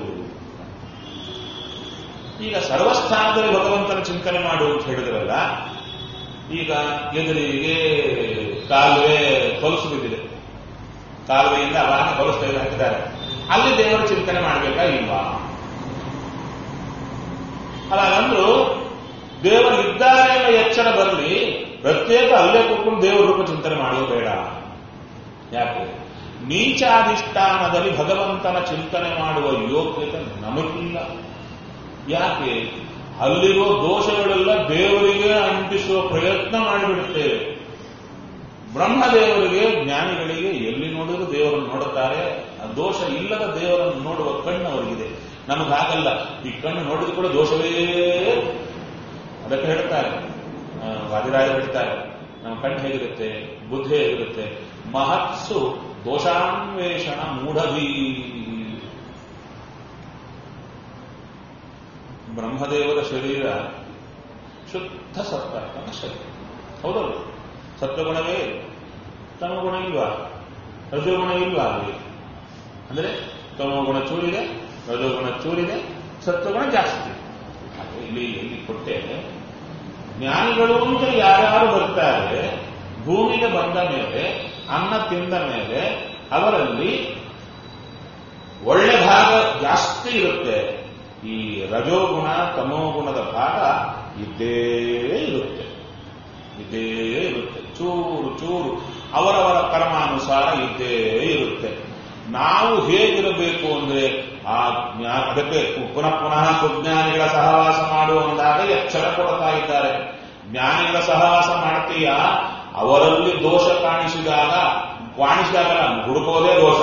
ಈಗ ಸರ್ವಸ್ಥಾನದಲ್ಲಿ ಭಗವಂತನ ಚಿಂತನೆ ಮಾಡು ಅಂತ ಹೇಳಿದ್ರಲ್ಲ ಈಗ ಎದುರಿಗೆ ಕಾಲುವೆ ಹೊಲಸು ಬಿದ್ದಿದೆ ಕಾಲುವೆಯಿಂದ ಅವಾಗ ಹೊಲಸು ತೆಗೆದು ಹಾಕಿದ್ದಾರೆ ಅಲ್ಲಿ ದೇವರ ಚಿಂತನೆ ಮಾಡಬೇಕಾ ಇಲ್ವಾ ಹಾಗಂದ್ರು ದೇವರು ಇದ್ದಾರೆ ಎಂಬ ಎಚ್ಚರ ಬರಲಿ ಪ್ರತ್ಯೇಕ ಅಲ್ಲೇ ಕೂತ್ಕೊಂಡು ದೇವರ ರೂಪ ಚಿಂತನೆ ಮಾಡೋದು ಬೇಡ ಯಾಕೆ ನೀಚಾಧಿಷ್ಠಾನದಲ್ಲಿ ಭಗವಂತನ ಚಿಂತನೆ ಮಾಡುವ ಯೋಗ್ಯತೆ ನಮಗಿಲ್ಲ ಯಾಕೆ ಅಲ್ಲಿರುವ ದೋಷಗಳೆಲ್ಲ ದೇವರಿಗೆ ಅಂಟಿಸುವ ಪ್ರಯತ್ನ ಮಾಡಿಬಿಡುತ್ತೇವೆ ಬ್ರಹ್ಮದೇವರಿಗೆ ಜ್ಞಾನಿಗಳಿಗೆ ಎಲ್ಲಿ ನೋಡಿದ್ರು ದೇವರನ್ನು ನೋಡುತ್ತಾರೆ ಆ ದೋಷ ಇಲ್ಲದ ದೇವರನ್ನು ನೋಡುವ ಕಣ್ಣು ಅವರಿಗಿದೆ ನಮಗೆ ಹಾಗಲ್ಲ ಈ ಕಣ್ಣು ನೋಡಿದ ಕೂಡ ದೋಷವೇ ಅದಕ್ಕೆ ಹೇಳ್ತಾರೆ ಆ, ವಾದಿರಾಜ ಹೇಳ್ತಾರೆ ನಮ್ಮ ಕಣ್ಣು ಹೇಗಿರುತ್ತೆ ಬುದ್ಧಿ ಹೇಗಿರುತ್ತೆ ಮಹತ್ಸು ದೋಷಾನ್ವೇಷಣ ಮೂಢಧೀ ಬ್ರಹ್ಮದೇವರ ಶರೀರ ಶುದ್ಧ ಸತ್ವ ಶರೀರ ಹೌದಲ್ಲ ಸತ್ವಗುಣವೇ ತಮಗುಣ ಇಲ್ವಾ ರಜೋಗುಣ ಇಲ್ವಾ ಅಲ್ಲಿ ಅಂದ್ರೆ ತಮೋಗುಣ ಚೂರಿದೆ ರಜೋಗುಣ ಚೂರಿದೆ ಸತ್ವಗುಣ ಜಾಸ್ತಿ ಹಾಗೆ ಇಲ್ಲಿ ಎಲ್ಲಿ ಕೊಟ್ಟೆ ಜ್ಞಾನಿಗಳು ಅಂತ ಯಾರ್ಯಾರು ಬರ್ತಾರೆ ಭೂಮಿಗೆ ಬಂದ ಮೇಲೆ ಅನ್ನ ತಿಂದ ಮೇಲೆ ಅವರಲ್ಲಿ ಒಳ್ಳೆ ಭಾಗ ಜಾಸ್ತಿ ಇರುತ್ತೆ ಈ ರಜೋಗುಣ ತಮೋಗುಣದ ಭಾಗ ಇದ್ದೇ ಇರುತ್ತೆ ಇದ್ದೇ ಇರುತ್ತೆ ಚೂರು ಚೂರು ಅವರವರ ಕರ್ಮಾನುಸಾರ ಇದ್ದೇ ಇರುತ್ತೆ ನಾವು ಹೇಗಿರಬೇಕು ಅಂದ್ರೆ ಆ ಜ್ಞಾ ಅದಕ್ಕೆ ಪುನಃ ಪುನಃ ಸುಜ್ಞಾನಿಗಳ ಸಹವಾಸ ಮಾಡುವ ಅಂದಾಗ ಎಚ್ಚರ ಕೊಡ್ತಾ ಇದ್ದಾರೆ ಜ್ಞಾನಿಗಳ ಸಹವಾಸ ಮಾಡ್ತೀಯ ಅವರಲ್ಲಿ ದೋಷ ಕಾಣಿಸಿದಾಗ ಕಾಣಿಸಿದಾಗಲ್ಲ ಹುಡುಕೋದೇ ದೋಷ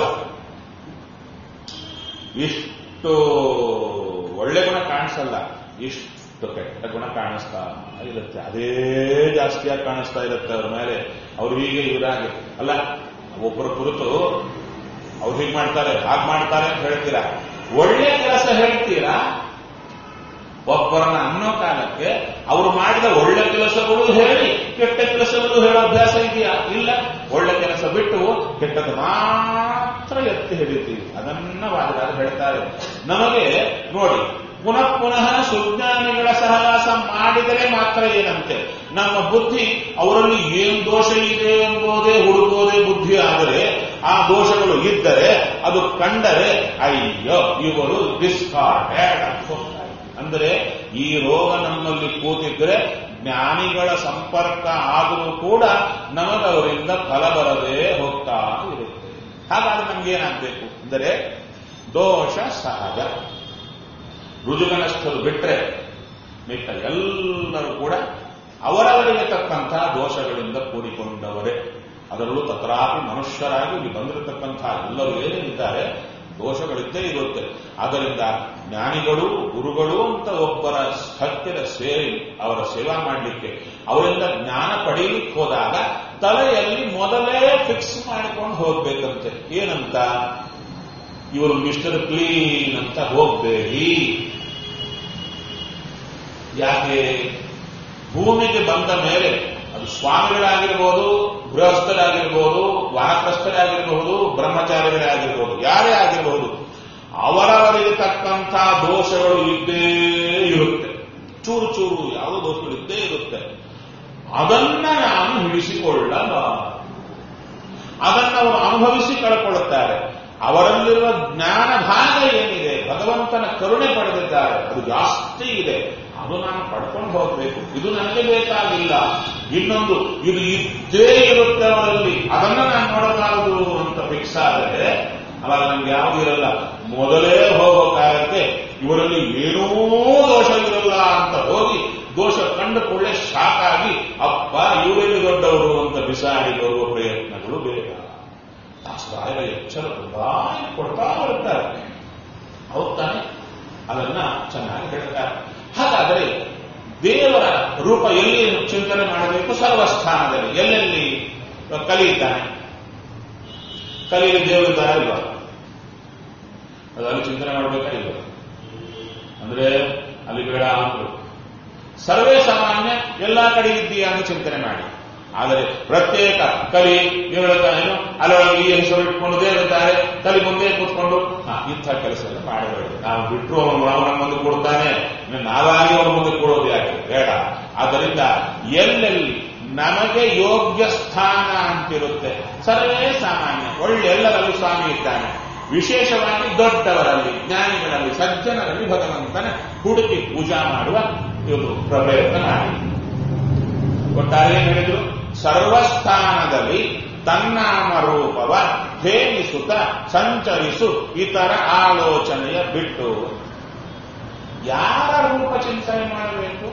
ಇಷ್ಟು ಒಳ್ಳೆ ಗುಣ ಕಾಣಿಸಲ್ಲ ಇಷ್ಟು ಕೆಟ್ಟ ಗುಣ ಕಾಣಿಸ್ತಾ ಇರುತ್ತೆ ಅದೇ ಜಾಸ್ತಿಯಾಗಿ ಕಾಣಿಸ್ತಾ ಇರುತ್ತೆ ಅವ್ರ ಮೇಲೆ ಅವ್ರು ಹೀಗೆ ಇವರಾಗೆ ಅಲ್ಲ ಒಬ್ಬರ ಕುರಿತು ಅವ್ರು ಹೀಗೆ ಮಾಡ್ತಾರೆ ಹಾಗೆ ಮಾಡ್ತಾರೆ ಅಂತ ಹೇಳ್ತೀರಾ ಒಳ್ಳೆ ಕೆಲಸ ಹೇಳ್ತೀರಾ ಒಬ್ಬರನ್ನ ಅನ್ನೋ ಕಾಲಕ್ಕೆ ಅವರು ಮಾಡಿದ ಒಳ್ಳೆ ಕೆಲಸಗಳು ಹೇಳಿ ಕೆಟ್ಟ ಕೆಲಸಗಳು ಹೇಳೋ ಅಭ್ಯಾಸ ಇದೆಯಾ ಇಲ್ಲ ಒಳ್ಳೆ ಕೆಲಸ ಬಿಟ್ಟು ಕೆಟ್ಟದ್ದು ಮಾತ್ರ ಎತ್ತಿ ಹಿಡಿತೀವಿ ಅದನ್ನ ವಾದರಾದ ಹೇಳ್ತಾರೆ ನಮಗೆ ನೋಡಿ ಪುನಃ ಪುನಃ ಸುಜ್ಞಾನಿಗಳ ಸಹವಾಸ ಮಾಡಿದರೆ ಮಾತ್ರ ಏನಂತೆ ನಮ್ಮ ಬುದ್ಧಿ ಅವರಲ್ಲಿ ಏನ್ ದೋಷ ಇದೆ ಎಂಬುದೇ ಹುಡುಕೋದೇ ಬುದ್ಧಿ ಆದರೆ ಆ ದೋಷಗಳು ಇದ್ದರೆ ಅದು ಕಂಡರೆ ಅಯ್ಯೋ ಇವರು ಡಿಸ್ಕಾರ್ಡೆಡ್ ಅಂತ ಹೋಗ್ತಾರೆ ಅಂದರೆ ಈ ರೋಗ ನಮ್ಮಲ್ಲಿ ಕೂತಿದ್ರೆ ಜ್ಞಾನಿಗಳ ಸಂಪರ್ಕ ಆದರೂ ಕೂಡ ನಮಗವರಿಂದ ಫಲ ಬರದೇ ಹೋಗ್ತಾ ಇರುತ್ತೆ ಹಾಗಾದ್ರೆ ನಮ್ಗೇನಾಗಬೇಕು ಅಂದರೆ ದೋಷ ಸಹಜ ರುಜುಗನಸ್ಥರು ಬಿಟ್ರೆ ಮಿಕ್ಕ ಎಲ್ಲರೂ ಕೂಡ ಅವರವರಿಗೆ ತಕ್ಕಂತಹ ದೋಷಗಳಿಂದ ಕೂಡಿಕೊಂಡವರೇ ಅದರಲ್ಲೂ ತತ್ರಾಪಿ ಮನುಷ್ಯರಾಗಿ ಇಲ್ಲಿ ಬಂದಿರತಕ್ಕಂಥ ಎಲ್ಲರೂ ಏನೇನಿದ್ದಾರೆ ದೋಷಗಳಿದ್ದೇ ಇರುತ್ತೆ ಆದ್ದರಿಂದ ಜ್ಞಾನಿಗಳು ಗುರುಗಳು ಅಂತ ಒಬ್ಬರ ಹತ್ತಿರ ಸೇರಿ ಅವರ ಸೇವಾ ಮಾಡಲಿಕ್ಕೆ ಅವರಿಂದ ಜ್ಞಾನ ಪಡೆಯಲಿಕ್ಕೆ ಹೋದಾಗ ತಲೆಯಲ್ಲಿ ಮೊದಲೇ ಫಿಕ್ಸ್ ಮಾಡಿಕೊಂಡು ಹೋಗ್ಬೇಕಂತೆ ಏನಂತ ಇವರು ಮಿಸ್ಟರ್ ಕ್ಲೀನ್ ಅಂತ ಹೋಗ್ಬೇಡಿ ಯಾಕೆ ಭೂಮಿಗೆ ಬಂದ ಮೇಲೆ ಅದು ಸ್ವಾಮಿಗಳಾಗಿರ್ಬೋದು ಗೃಹಸ್ಥರಾಗಿರ್ಬೋದು ವಾನಪ್ರಸ್ಥರಾಗಿರ್ಬಹುದು ಬ್ರಹ್ಮಚಾರಿಗಳೇ ಆಗಿರ್ಬೋದು ಯಾರೇ ಆಗಿರಬಹುದು ಅವರವರಿಗೆ ತಕ್ಕಂಥ ದೋಷಗಳು ಇದ್ದೇ ಇರುತ್ತೆ ಚೂರು ಚೂರು ಯಾವುದೋ ದೋಷಗಳು ಇದ್ದೇ ಇರುತ್ತೆ ಅದನ್ನ ನಾನು ಹಿಡಿಸಿಕೊಳ್ಳಬಾರದು ಅದನ್ನು ಅವರು ಅನುಭವಿಸಿ ಕಳ್ಕೊಳ್ಳುತ್ತಾರೆ ಅವರಲ್ಲಿರುವ ಜ್ಞಾನ ಭಾಗ ಏನಿದೆ ಭಗವಂತನ ಕರುಣೆ ಪಡೆದಿದ್ದಾರೆ ಅದು ಜಾಸ್ತಿ ಇದೆ ಅದು ನಾನು ಪಡ್ಕೊಂಡು ಹೋಗಬೇಕು ಇದು ನನಗೆ ಬೇಕಾಗಿಲ್ಲ ಇನ್ನೊಂದು ಇದು ಇದ್ದೇ ಇರುತ್ತೆ ಅವರಲ್ಲಿ ಅದನ್ನ ನಾನು ನೋಡಬಾರದು ಅಂತ ಫಿಕ್ಸ್ ಆದರೆ ಅವಾಗ ನನಗೆ ಯಾವುದು ಇರಲ್ಲ ಮೊದಲೇ ಹೋಗೋ ಕಾಲಕ್ಕೆ ಇವರಲ್ಲಿ ಏನೂ ದೋಷ ಇರಲ್ಲ ಅಂತ ಹೋಗಿ ದೋಷ ಕಂಡು ಕೂಡಲೇ ಶಾಕಾಗಿ ಅಪ್ಪ ಇವರಲ್ಲಿ ದೊಡ್ಡವರು ಅಂತ ಬಿಸಾಡಿ ಬರುವ ಪ್ರಯತ್ನಗಳು ಬೇಡ ದಾಸರಾಯರ ಎಚ್ಚರ ತುಂಬಾ ಕೊಡ್ತಾ ಬರುತ್ತಾರೆ ಹೌದ್ ತಾನೆ ಅದನ್ನ ಚೆನ್ನಾಗಿ ಹೇಳ್ತಾರೆ ಹಾಗಾದರೆ ದೇವರ ರೂಪ ಎಲ್ಲಿ ಚಿಂತನೆ ಮಾಡಬೇಕು ಸರ್ವಸ್ಥಾನದಲ್ಲಿ ಎಲ್ಲೆಲ್ಲಿ ಕಲಿಯುತ್ತಾನೆ ಕಲಿಯಲ್ಲಿ ದೇವರಿದ್ದಾರೆ ಇಲ್ವಾ ಅದು ಅಲ್ಲಿ ಚಿಂತನೆ ಮಾಡಬೇಕಾ ಇಲ್ವಾ ಅಂದ್ರೆ ಅಲ್ಲಿ ಬೇಡ ಅಂದ್ರು ಸರ್ವೇ ಸಾಮಾನ್ಯ ಎಲ್ಲಾ ಕಡೆ ಇದ್ದೀಯಾ ಅಂತ ಚಿಂತನೆ ಮಾಡಿ ಆದರೆ ಪ್ರತ್ಯೇಕ ಕಲಿ ಏನು ಅಲ್ಲೊಳಗೆ ಈ ಹೆಸರು ಇಟ್ಕೊಂಡು ದೇವರಿದ್ದಾರೆ ಕಲಿ ಮುಂದೆ ಕೂತ್ಕೊಂಡು ಹಾ ಇಂಥ ಕೆಲಸ ಎಲ್ಲ ಮಾಡಬೇಡಿ ನಾವು ಬಿಟ್ಟರು ಅವನು ಅವನ ಮುಂದೆ ಕೊಡ್ತಾನೆ ಇನ್ನು ನಾವಾಗಿ ಅವನ ಮುಂದೆ ಕೊಡೋದು ಯಾಕೆ ಬೇಡ ಆದ್ದರಿಂದ ಎಲ್ಲೆಲ್ಲಿ ನಮಗೆ ಯೋಗ್ಯ ಸ್ಥಾನ ಅಂತಿರುತ್ತೆ ಸರ್ವೇ ಸಾಮಾನ್ಯ ಒಳ್ಳೆ ಎಲ್ಲರಲ್ಲಿ ಸ್ವಾಮಿ ಇದ್ದಾನೆ ವಿಶೇಷವಾಗಿ ದೊಡ್ಡವರಲ್ಲಿ ಜ್ಞಾನಿಗಳಲ್ಲಿ ಸಜ್ಜನರಲ್ಲಿ ಭಗವಂತನ ಹುಡುಕಿ ಪೂಜಾ ಮಾಡುವ ಇವರು ಪ್ರಯತ್ನ ಮಾಡಿ ಒಟ್ಟಾರೆ ಏನ್ ಹೇಳಿದ್ರು ಸರ್ವಸ್ಥಾನದಲ್ಲಿ ತನ್ನಾಮ ರೂಪವ ಹೇಮಿಸುತ್ತ ಸಂಚರಿಸು ಇತರ ಆಲೋಚನೆಯ ಬಿಟ್ಟು ಯಾರ ರೂಪ ಚಿಂತನೆ ಮಾಡಬೇಕು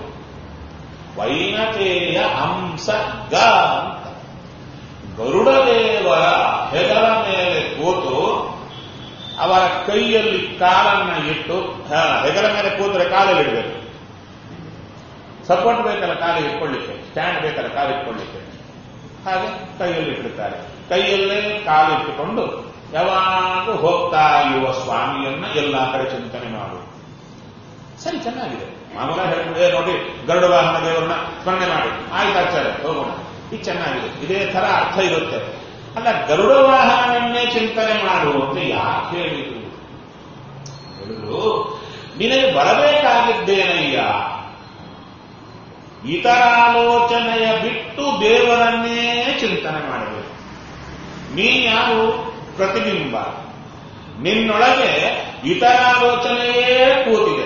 ವೈನತೆಯ ಅಂಶ ಗ ಅಂತ ಗರುಡದೇವರ ಹೆಗಲ ಮೇಲೆ ಕೂತು ಅವರ ಕೈಯಲ್ಲಿ ಕಾಲನ್ನ ಇಟ್ಟು ಹ, ಹೆಗಲ ಮೇಲೆ ಕೂತ್ರೆ ಕಾಲಲ್ಲಿ ಇಡಬೇಕು ಸಪೋರ್ಟ್ ಬೇಕಲ್ಲ ಕಾಲಿಗೆ ಇಟ್ಕೊಳ್ಳಿಕ್ಕೆ ಸ್ಟ್ಯಾಂಡ್ ಬೇಕಲ್ಲ ಕಾಲು ಇಟ್ಕೊಳ್ಳಿಕ್ಕೆ ಹಾಗೆ ಕೈಯಲ್ಲಿ ಇಟ್ಟಿರ್ತಾರೆ ಕೈಯಲ್ಲೇ ಕಾಲಿಟ್ಟುಕೊಂಡು ಯಾವಾಗೂ ಹೋಗ್ತಾ ಇರುವ ಸ್ವಾಮಿಯನ್ನ ಎಲ್ಲಾ ಕಡೆ ಚಿಂತನೆ ಮಾಡು ಸರಿ ಚೆನ್ನಾಗಿದೆ ಮಾಮೂಲ ಹೇಳ್ಬಿಟ್ಟೆ ನೋಡಿ ಗರುಡ ವಾಹನ ದೇವರನ್ನ ಸ್ಮರಣೆ ಮಾಡಿ ಆಯ್ತು ಆಚಾರ್ಯ ಹೋಗೋಣ ಇದು ಚೆನ್ನಾಗಿದೆ ಇದೇ ತರ ಅರ್ಥ ಇರುತ್ತೆ ಅಲ್ಲ ಗರುಡ ವಾಹನವನ್ನೇ ಚಿಂತನೆ ಮಾಡು ಅಂತ ಯಾಕೆ ಹೇಳಿದ್ರು ಹೇಳಿದ್ರು ನಿನಗೆ ಬರಬೇಕಾಗಿದ್ದೇನಯ್ಯ ಇತರಾಲೋಚನೆಯ ಬಿಟ್ಟು ದೇವರನ್ನೇ ಚಿಂತನೆ ಮಾಡಬೇಕು ನೀ ಯಾರು ಪ್ರತಿಬಿಂಬ ನಿನ್ನೊಳಗೆ ಇತರಾಲೋಚನೆಯೇ ಕೂತಿದೆ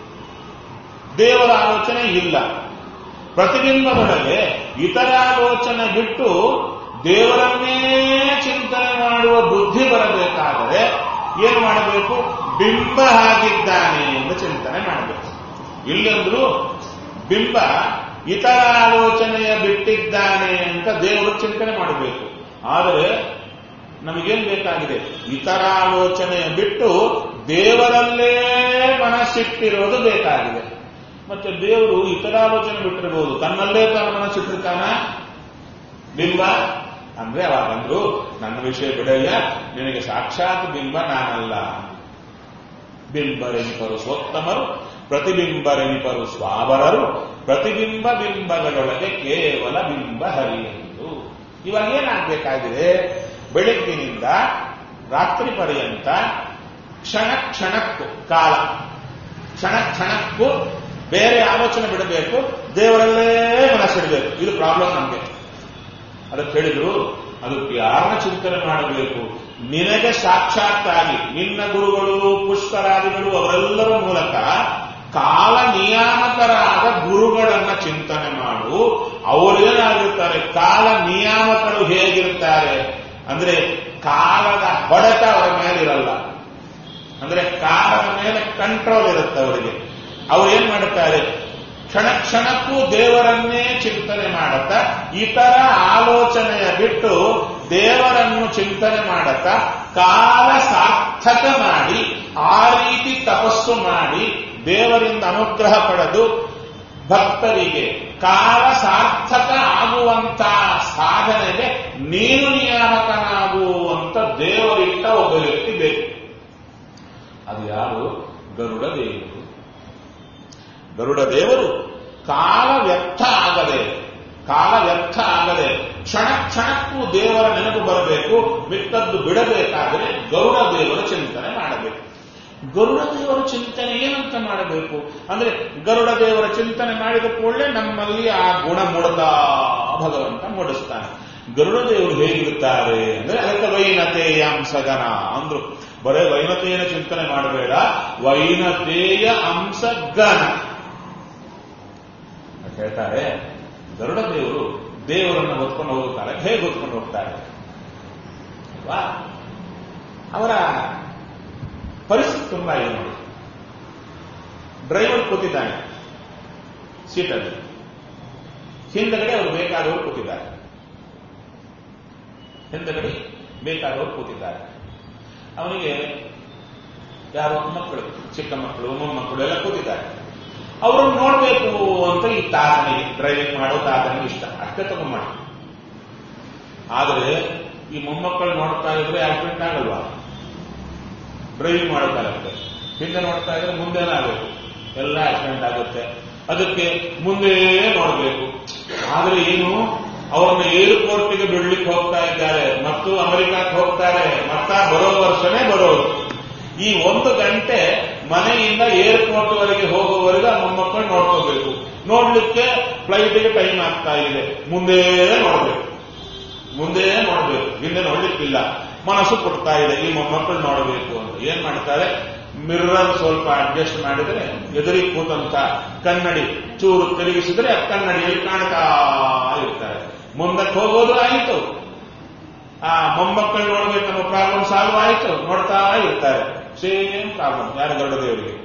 ದೇವರ ಆಲೋಚನೆ ಇಲ್ಲ ಪ್ರತಿಬಿಂಬದೊಳಗೆ ಇತರಾಲೋಚನೆ ಬಿಟ್ಟು ದೇವರನ್ನೇ ಚಿಂತನೆ ಮಾಡುವ ಬುದ್ಧಿ ಬರಬೇಕಾದರೆ ಏನು ಮಾಡಬೇಕು ಬಿಂಬ ಆಗಿದ್ದಾನೆ ಎಂದು ಚಿಂತನೆ ಮಾಡಬೇಕು ಇಲ್ಲಂದ್ರು ಬಿಂಬ ಇತರ ಆಲೋಚನೆಯ ಬಿಟ್ಟಿದ್ದಾನೆ ಅಂತ ದೇವರು ಚಿಂತನೆ ಮಾಡಬೇಕು ಆದರೆ ನಮಗೇನ್ ಬೇಕಾಗಿದೆ ಇತರ ಆಲೋಚನೆಯ ಬಿಟ್ಟು ದೇವರಲ್ಲೇ ಮನಸ್ಸಿಟ್ಟಿರೋದು ಬೇಕಾಗಿದೆ ಮತ್ತೆ ದೇವರು ಇತರ ಆಲೋಚನೆ ಬಿಟ್ಟಿರಬಹುದು ತನ್ನಲ್ಲೇ ತಾನು ಮನಸ್ಸಿಟ್ಟಿರ್ತಾನ ಬಿಂಬ ಅಂದ್ರೆ ಅವಾಗಂದ್ರು ನನ್ನ ವಿಷಯ ಬಿಡಯ್ಯ ನಿನಗೆ ಸಾಕ್ಷಾತ್ ಬಿಂಬ ನಾನಲ್ಲ ಬಿಂಬರೆನಿಪರು ಸ್ವೋತ್ತಮರು ಪ್ರತಿಬಿಂಬರೆನಿಪರು ಸ್ವಾವರರು ಪ್ರತಿಬಿಂಬ ಬಿಂಬಗಳೊಳಗೆ ಕೇವಲ ಬಿಂಬ ಹರಿಯೆಂದು ಇವಾಗ ಏನಾಗಬೇಕಾಗಿದೆ ಬೆಳಗ್ಗಿನಿಂದ ರಾತ್ರಿ ಪರ್ಯಂತ ಕ್ಷಣ ಕ್ಷಣಕ್ಕೂ ಕಾಲ ಕ್ಷಣ ಕ್ಷಣಕ್ಕೂ ಬೇರೆ ಆಲೋಚನೆ ಬಿಡಬೇಕು ದೇವರಲ್ಲೇ ಮನಸ್ಸಿಡಬೇಕು ಇದು ಪ್ರಾಬ್ಲಮ್ ನಮಗೆ ಅದಕ್ಕೆ ಹೇಳಿದ್ರು ಅದಕ್ಕೆ ಯಾರನ್ನ ಚಿಂತನೆ ಮಾಡಬೇಕು ನಿನಗೆ ಸಾಕ್ಷಾತ್ತಾಗಿ ನಿನ್ನ ಗುರುಗಳು ಪುಷ್ಕರಾದಿಗಳು ಅವರೆಲ್ಲರ ಮೂಲಕ ಕಾಲ ನಿಯಾಮಕರಾದ ಗುರುಗಳನ್ನ ಚಿಂತನೆ ಮಾಡು ಅವರೇನಾಗಿರ್ತಾರೆ ಕಾಲ ನಿಯಾಮಕರು ಹೇಗಿರ್ತಾರೆ ಅಂದ್ರೆ ಕಾಲದ ಹೊಡೆತ ಅವರ ಮೇಲಿರಲ್ಲ ಅಂದ್ರೆ ಕಾಲದ ಮೇಲೆ ಕಂಟ್ರೋಲ್ ಇರುತ್ತೆ ಅವರಿಗೆ ಅವ್ರು ಏನ್ ಮಾಡುತ್ತಾರೆ ಕ್ಷಣ ಕ್ಷಣಕ್ಕೂ ದೇವರನ್ನೇ ಚಿಂತನೆ ಮಾಡುತ್ತಾ ಇತರ ಆಲೋಚನೆಯ ಬಿಟ್ಟು ದೇವರನ್ನು ಚಿಂತನೆ ಮಾಡುತ್ತಾ ಕಾಲ ಸಾರ್ಥಕ ಮಾಡಿ ಆ ರೀತಿ ತಪಸ್ಸು ಮಾಡಿ ದೇವರಿಂದ ಅನುಗ್ರಹ ಪಡೆದು ಭಕ್ತರಿಗೆ ಕಾಲ ಸಾರ್ಥಕ ಆಗುವಂತ ಸಾಧನೆಗೆ ನೀನು ನಿಯಾಮಕನಾಗುವಂತ ದೇವರಿಟ್ಟ ಒಬ್ಬ ವ್ಯಕ್ತಿ ಬೇಕು ಅದು ಯಾರು ಗರುಡ ದೇವರು ಗರುಡ ದೇವರು ಕಾಲ ವ್ಯರ್ಥ ಆಗದೆ ಕಾಲ ವ್ಯರ್ಥ ಆಗದೆ ಕ್ಷಣ ಕ್ಷಣಕ್ಕೂ ದೇವರ ನೆನಪು ಬರಬೇಕು ಮಿಕ್ಕದ್ದು ಬಿಡಬೇಕಾದರೆ ಗರುಡ ದೇವರ ಚಿಂತನೆ ಮಾಡಬೇಕು ಗರುಡ ದೇವರ ಚಿಂತನೆ ಏನಂತ ಮಾಡಬೇಕು ಅಂದ್ರೆ ಗರುಡ ದೇವರ ಚಿಂತನೆ ಮಾಡಿದ ಕೂಡಲೇ ನಮ್ಮಲ್ಲಿ ಆ ಗುಣ ಮೂಡದ ಭಗವಂತ ಮೂಡಿಸ್ತಾನೆ ಗರುಡ ದೇವರು ಹೇಗಿರುತ್ತಾರೆ ಅಂದ್ರೆ ಅದಕ್ಕೆ ವೈನತೆಯ ಅಂಶಗನ ಅಂದ್ರು ಬರೇ ವೈನತೆಯನ ಚಿಂತನೆ ಮಾಡಬೇಡ ವೈನತೆಯ ಅಂಶಗನ ಅಂತ ಹೇಳ್ತಾರೆ ಗರುಡ ದೇವರು ದೇವರನ್ನು ಹೊತ್ಕೊಂಡು ಹೋಗುತ್ತಾರೆ ಹೇಗೆ ಹೊತ್ಕೊಂಡು ಹೋಗ್ತಾರೆ ಅಲ್ವಾ ಅವರ ಪರಿಸ್ಥಿತಿ ತುಂಬಾ ಇದೆ ನೋಡಿ ಡ್ರೈವರ್ ಕೂತಿದ್ದಾನೆ ಸೀಟಲ್ಲಿ ಹಿಂದಗಡೆ ಅವರು ಬೇಕಾದವರು ಕೂತಿದ್ದಾರೆ ಹಿಂದಗಡೆ ಬೇಕಾದವರು ಕೂತಿದ್ದಾರೆ ಅವನಿಗೆ ಯಾರೋ ಮಕ್ಕಳು ಚಿಕ್ಕ ಮಕ್ಕಳು ಮೊಮ್ಮಕ್ಕಳು ಎಲ್ಲ ಕೂತಿದ್ದಾರೆ ಅವರನ್ನು ನೋಡಬೇಕು ಅಂತ ಈ ತಾತನಿಗೆ ಡ್ರೈವಿಂಗ್ ಮಾಡೋ ತಾತನಿಗೆ ಇಷ್ಟ ಅಷ್ಟೇ ತಗೊಂಡ್ಮಾಡಿ ಆದರೆ ಈ ಮೊಮ್ಮಕ್ಕಳು ನೋಡ್ತಾ ಇದ್ರೆ ಆಕ್ಸಿಡೆಂಟ್ ಆಗಲ್ವಾ ಡ್ರೈವಿಂಗ್ ಮಾಡೋಕ್ಕಾಗತ್ತೆ ಹಿಂದೆ ನೋಡ್ತಾ ಇದ್ರೆ ಮುಂದೆನೇ ಆಗಬೇಕು ಎಲ್ಲ ಆಕ್ಸಿಡೆಂಟ್ ಆಗುತ್ತೆ ಅದಕ್ಕೆ ಮುಂದೆ ನೋಡಬೇಕು ಆದ್ರೆ ಏನು ಅವರನ್ನ ಏರ್ಪೋರ್ಟ್ಗೆ ಬಿಡ್ಲಿಕ್ಕೆ ಹೋಗ್ತಾ ಇದ್ದಾರೆ ಮತ್ತು ಅಮೆರಿಕಕ್ಕೆ ಹೋಗ್ತಾರೆ ಮತ್ತ ಬರೋ ವರ್ಷನೇ ಬರೋದು ಈ ಒಂದು ಗಂಟೆ ಮನೆಯಿಂದ ಏರ್ಪೋರ್ಟ್ ವರೆಗೆ ಹೋಗುವವರೆಗೆ ಆ ಮೊಮ್ಮಕ್ಕಳು ನೋಡ್ಕೋಬೇಕು ನೋಡ್ಲಿಕ್ಕೆ ಫ್ಲೈಟ್ಗೆ ಟೈಮ್ ಆಗ್ತಾ ಇದೆ ಮುಂದೆ ನೋಡ್ಬೇಕು ಮುಂದೆ ನೋಡ್ಬೇಕು ಹಿಂದೆ ನೋಡ್ಲಿಕ್ಕಿಲ್ಲ ಮನಸ್ಸು ಕೊಡ್ತಾ ಇದೆ ಈ ಮೊಮ್ಮಕ್ಕಳು ನೋಡಬೇಕು ಅಂತ ಏನ್ ಮಾಡ್ತಾರೆ ಮಿರ್ರರ್ ಸ್ವಲ್ಪ ಅಡ್ಜಸ್ಟ್ ಮಾಡಿದ್ರೆ ಎದುರಿಗೆ ಕೂತಂತ ಕನ್ನಡಿ ಚೂರು ತಿರುಗಿಸಿದ್ರೆ ಆ ಕನ್ನಡಿಯಲ್ಲಿ ಕಾಣ್ತಾ ಇರ್ತಾರೆ ಮುಂದಕ್ಕೆ ಹೋಗೋದು ಆಯಿತು ಆ ಮೊಮ್ಮಕ್ಕಳು ನೋಡ್ಬೇಕನ್ನೋ ಪ್ರಾಬ್ಲಮ್ ಸಾಲ್ವ್ ಆಯಿತು ನೋಡ್ತಾ ಇರ್ತಾರೆ ಸೇಮ್ ಪ್ರಾಬ್ಲಮ್ ಯಾರು ದೊಡ್ಡ ದೇವರಿಗೆ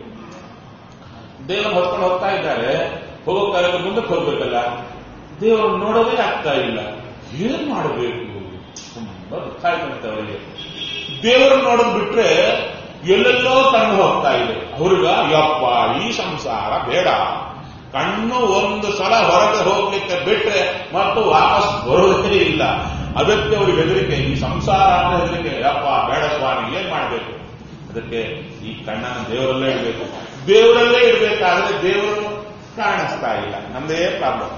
ದೇವರು ಹೊತ್ಕೊಂಡು ಹೋಗ್ತಾ ಇದ್ದಾರೆ ಹೋಗೋ ಕಾಲಕ್ಕೆ ಮುಂದಕ್ಕೆ ಹೋಗ್ಬೇಕಲ್ಲ ದೇವರು ನೋಡೋದೇ ಆಗ್ತಾ ಇಲ್ಲ ಏನ್ ಮಾಡಬೇಕು ತುಂಬಾ ದುಃಖ ಆಯ್ತಂತೆ ಅವರಿಗೆ ದೇವರನ್ನು ನೋಡೋದು ಬಿಟ್ರೆ ಎಲ್ಲೆಲ್ಲೋ ಕಣ್ಣು ಹೋಗ್ತಾ ಇದೆ ಅವ್ರಿಗ ಯಪ್ಪ ಈ ಸಂಸಾರ ಬೇಡ ಕಣ್ಣು ಒಂದು ಸಲ ಹೊರಗೆ ಹೋಗ್ಲಿಕ್ಕೆ ಬಿಟ್ರೆ ಮತ್ತು ವಾಪಸ್ ಬರೋದೇ ಇಲ್ಲ ಅದಕ್ಕೆ ಅವ್ರಿಗೆ ಹೆದರಿಕೆ ಈ ಸಂಸಾರ ಅಂತ ಹೆದರಿಕೆ ಯಪ್ಪ ಬೇಡ ಸ್ವಾಮಿ ಏನ್ ಮಾಡಬೇಕು ಅದಕ್ಕೆ ಈ ಕಣ್ಣನ್ನು ದೇವರಲ್ಲೇ ಇಡಬೇಕು ದೇವರಲ್ಲೇ ಇಡಬೇಕಾದ್ರೆ ದೇವರು ಕಾಣಿಸ್ತಾ ಇಲ್ಲ ನಮ್ದೇ ಪ್ರಾಬ್ಲಮ್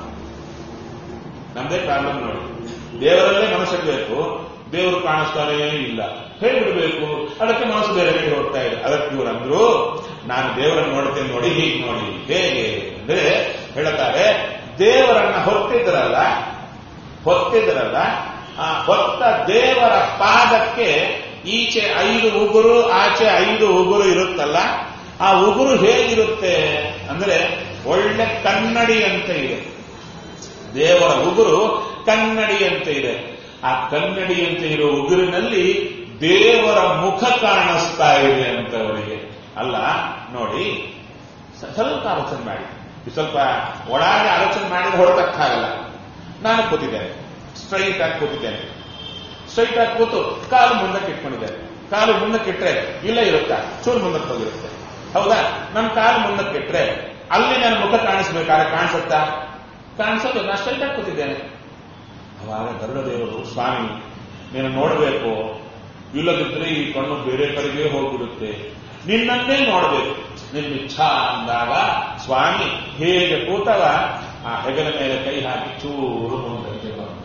ನಮ್ದೇ ಪ್ರಾಬ್ಲಮ್ ನೋಡಿ ದೇವರಲ್ಲೇ ಮನಸ್ಸಿಡಬೇಕು ದೇವರು ಕಾಣಿಸ್ತಾನೇ ಇಲ್ಲ ಹೇಗಿಡಬೇಕು ಅದಕ್ಕೆ ಮನಸ್ಸು ಬೇರೆ ಕಡೆ ಹೋಗ್ತಾ ಇದೆ ಅದಕ್ಕೆ ಇವರು ಅಂದ್ರು ನಾನು ದೇವರನ್ನು ನೋಡ್ತೇನೆ ನೋಡಿ ಹೀಗೆ ನೋಡಿ ಹೇಗೆ ಅಂದ್ರೆ ಹೇಳ್ತಾರೆ ದೇವರನ್ನ ಹೊತ್ತಿದ್ರಲ್ಲ ಹೊತ್ತಿದ್ರಲ್ಲ ಆ ಹೊತ್ತ ದೇವರ ಪಾದಕ್ಕೆ ಈಚೆ ಐದು ಉಗುರು ಆಚೆ ಐದು ಉಗುರು ಇರುತ್ತಲ್ಲ ಆ ಉಗುರು ಹೇಗಿರುತ್ತೆ ಅಂದ್ರೆ ಒಳ್ಳೆ ಕನ್ನಡಿ ಅಂತ ಇದೆ ದೇವರ ಉಗುರು ಕನ್ನಡಿ ಅಂತ ಇದೆ ಆ ಕನ್ನಡಿ ಅಂತ ಇರೋ ಉಗುರಿನಲ್ಲಿ ದೇವರ ಮುಖ ಕಾಣಿಸ್ತಾ ಇದೆ ಅಂತ ಅವರಿಗೆ ಅಲ್ಲ ನೋಡಿ ಸ- ಸ್ವಲ್ಪ ಆಲೋಚನೆ ಮಾಡಿ ಈ ಸ್ವಲ್ಪ ಒಳಗೆ ಆಲೋಚನೆ ಮಾಡಿದ್ರೆ ಹೊರತಕ್ಕಾಗಲ್ಲ ನಾನು ಕೂತಿದ್ದೇನೆ ಸ್ಟ್ರೈಟ್ ಆಗಿ ಕೂತಿದ್ದೇನೆ ಸ್ಟ್ರೈಟ್ ಆಗಿ ಕೂತು ಕಾಲು ಮುಂದಕ್ಕೆ ಇಟ್ಕೊಂಡಿದ್ದೇನೆ ಕಾಲು ಮುಂದಕ್ಕೆ ಇಟ್ರೆ ಇಲ್ಲ ಇರುತ್ತಾ ಚೂರು ಮುಂದಕ್ಕೆ ಹೋಗಿರುತ್ತೆ ಹೌದಾ ನನ್ನ ಕಾಲು ಮುಂದಕ್ಕೆ ಇಟ್ರೆ ಅಲ್ಲಿ ನನ್ನ ಮುಖ ಕಾಣಿಸ್ಬೇಕಾದ್ರೆ ಕಾಣಿಸುತ್ತಾ ಕಾಣಿಸೋದು ನಾನು ಸ್ಟ್ರೈಟ್ ಆಗಿ ಕೂತಿದ್ದೇನೆ ಅವಾಗ ಗರುಡ ದೇವರು ಸ್ವಾಮಿ ನೀನು ನೋಡಬೇಕು ಇಲ್ಲದಿದ್ರೆ ಈ ಕಣ್ಣು ಬೇರೆ ಕಡೆಗೆ ಹೋಗ್ಬಿಡುತ್ತೆ ನಿನ್ನನ್ನೇ ನೋಡಬೇಕು ನಿನ್ನ ಇಚ್ಛಾ ಅಂದಾಗ ಸ್ವಾಮಿ ಹೇಗೆ ಕೂತವ ಆ ಹೆಗಲ ಮೇಲೆ ಕೈ ಹಾಕಿ ಚೂರು ಮುಂದಕ್ಕೆ ಬಂದ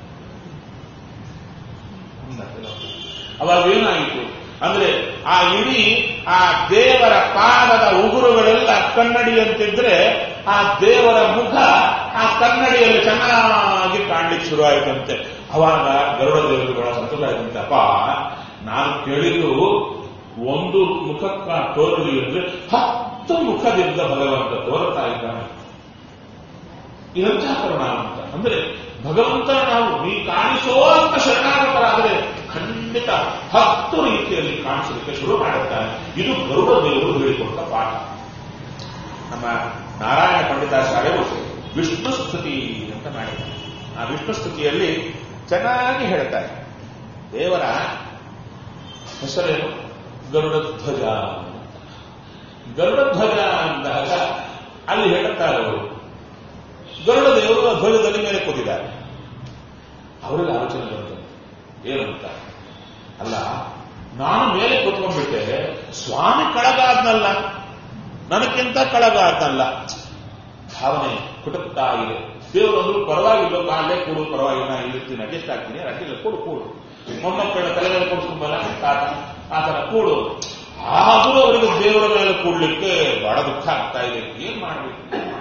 ಮುಂದಕ್ಕೆ ಬಂದ. ಅವಾಗ ಏನಾಯಿತು ಅಂದ್ರೆ ಆ ಇಡೀ ಆ ದೇವರ ಪಾದದ ಉಗುರುಗಳೆಲ್ಲ ಕನ್ನಡಿಯಂತಿದ್ರೆ ಆ ದೇವರ ಮುಖ ಆ ಕನ್ನಡಿಯಲ್ಲಿ ಚೆನ್ನಾಗಿ ಕಾಣ್ಲಿಕ್ಕೆ ಶುರು ಆಯ್ತಂತೆ ಅವಾಗ ಗರುಡ ದೇವರು ಬಹಳ ಸಂತೋಷ ಆಯ್ತಂತೆ ಅಪ್ಪ ನಾನು ಕೇಳಿದ್ದು ಒಂದು ಮುಖಕ್ಕ ತೋರಲಿ ಅಂದ್ರೆ ಹತ್ತು ಮುಖದಿಂದ ಭಗವಂತ ತೋರುತ್ತಾ ಇದ್ದಾನೆ ಇದಂತಹ ಪರಿಣಾಮ ಅಂತ ಅಂದ್ರೆ ಭಗವಂತನ ನಾವು ನೀ ಕಾಣಿಸೋ ಅಂತ ಶರಣಾಗತರಾದರೆ ಖಂಡಿತ ಹತ್ತು ರೀತಿಯಲ್ಲಿ ಕಾಣಿಸಲಿಕ್ಕೆ ಶುರು ಮಾಡುತ್ತಾರೆ ಇದು ಗರುಡ ದೇವರು ಹೇಳಿಕೊಟ್ಟ ಪಾಠ ನಮ್ಮ ನಾರಾಯಣ ಪಂಡಿತಾಚಾರ್ಯರು ವಿಷ್ಣು ಸ್ತುತಿ ಅಂತ ಮಾಡಿದ್ದಾರೆ ಆ ವಿಷ್ಣು ಸ್ತುತಿಯಲ್ಲಿ ಚೆನ್ನಾಗಿ ಹೇಳ್ತಾರೆ ದೇವರ ಹೆಸರೇನು ಗರುಡಧ್ವಜ ಗರುಡಧ್ವಜ ಅಂದಾಗ ಅಲ್ಲಿ ಹೇಳುತ್ತಾರೆ ಅವರು ಗರುಡ ದೇವರು ಧ್ವಜದಲ್ಲಿ ಮೇಲೆ ಕೂತಿದ್ದಾರೆ ಅವರಿಗೆ ಆಲೋಚನೆ ಬರ್ತದೆ ಏನಂತ ಅಲ್ಲ ನಾನು ಮೇಲೆ ಕೂತ್ಕೊಂಡ್ಬಿಟ್ಟೆ ಸ್ವಾಮಿ ಕಳಗಾದ್ನಲ್ಲ ನನಕ್ಕಿಂತ ಕಳಗಾದ್ನಲ್ಲ ಭಾವನೆ ಕುಟುಕ್ತಾ ಇದೆ ದೇವರೊಂದು ಪರವಾಗಿಲ್ಲ ಕಾಲೇ ಕೂಡು ಪರವಾಗಿಲ್ಲ ನಾನು ಇರ್ತೀನಿ ಅಡ್ಜಸ್ಟ್ ಆಗ್ತೀನಿ ಅಡ್ಡಿಲ್ಲ ಕೂಡು ಕೂಡು ಮೊಮ್ಮಕ್ಕಳ ತಲೆ ಮೇಲೆ ಕೂಡಿಸ್ಕೊಂಬಲ್ಲ ತಾತ ಆ ತರ ಕೂಡು ಆದರೂ ಅವರಿಗೆ ದೇವರ ಮೇಲೆ ಕೂಡ್ಲಿಕ್ಕೆ ಬಹಳ ದುಃಖ ಆಗ್ತಾ ಇದೆ ಏನ್ ಮಾಡ್ಬೇಕು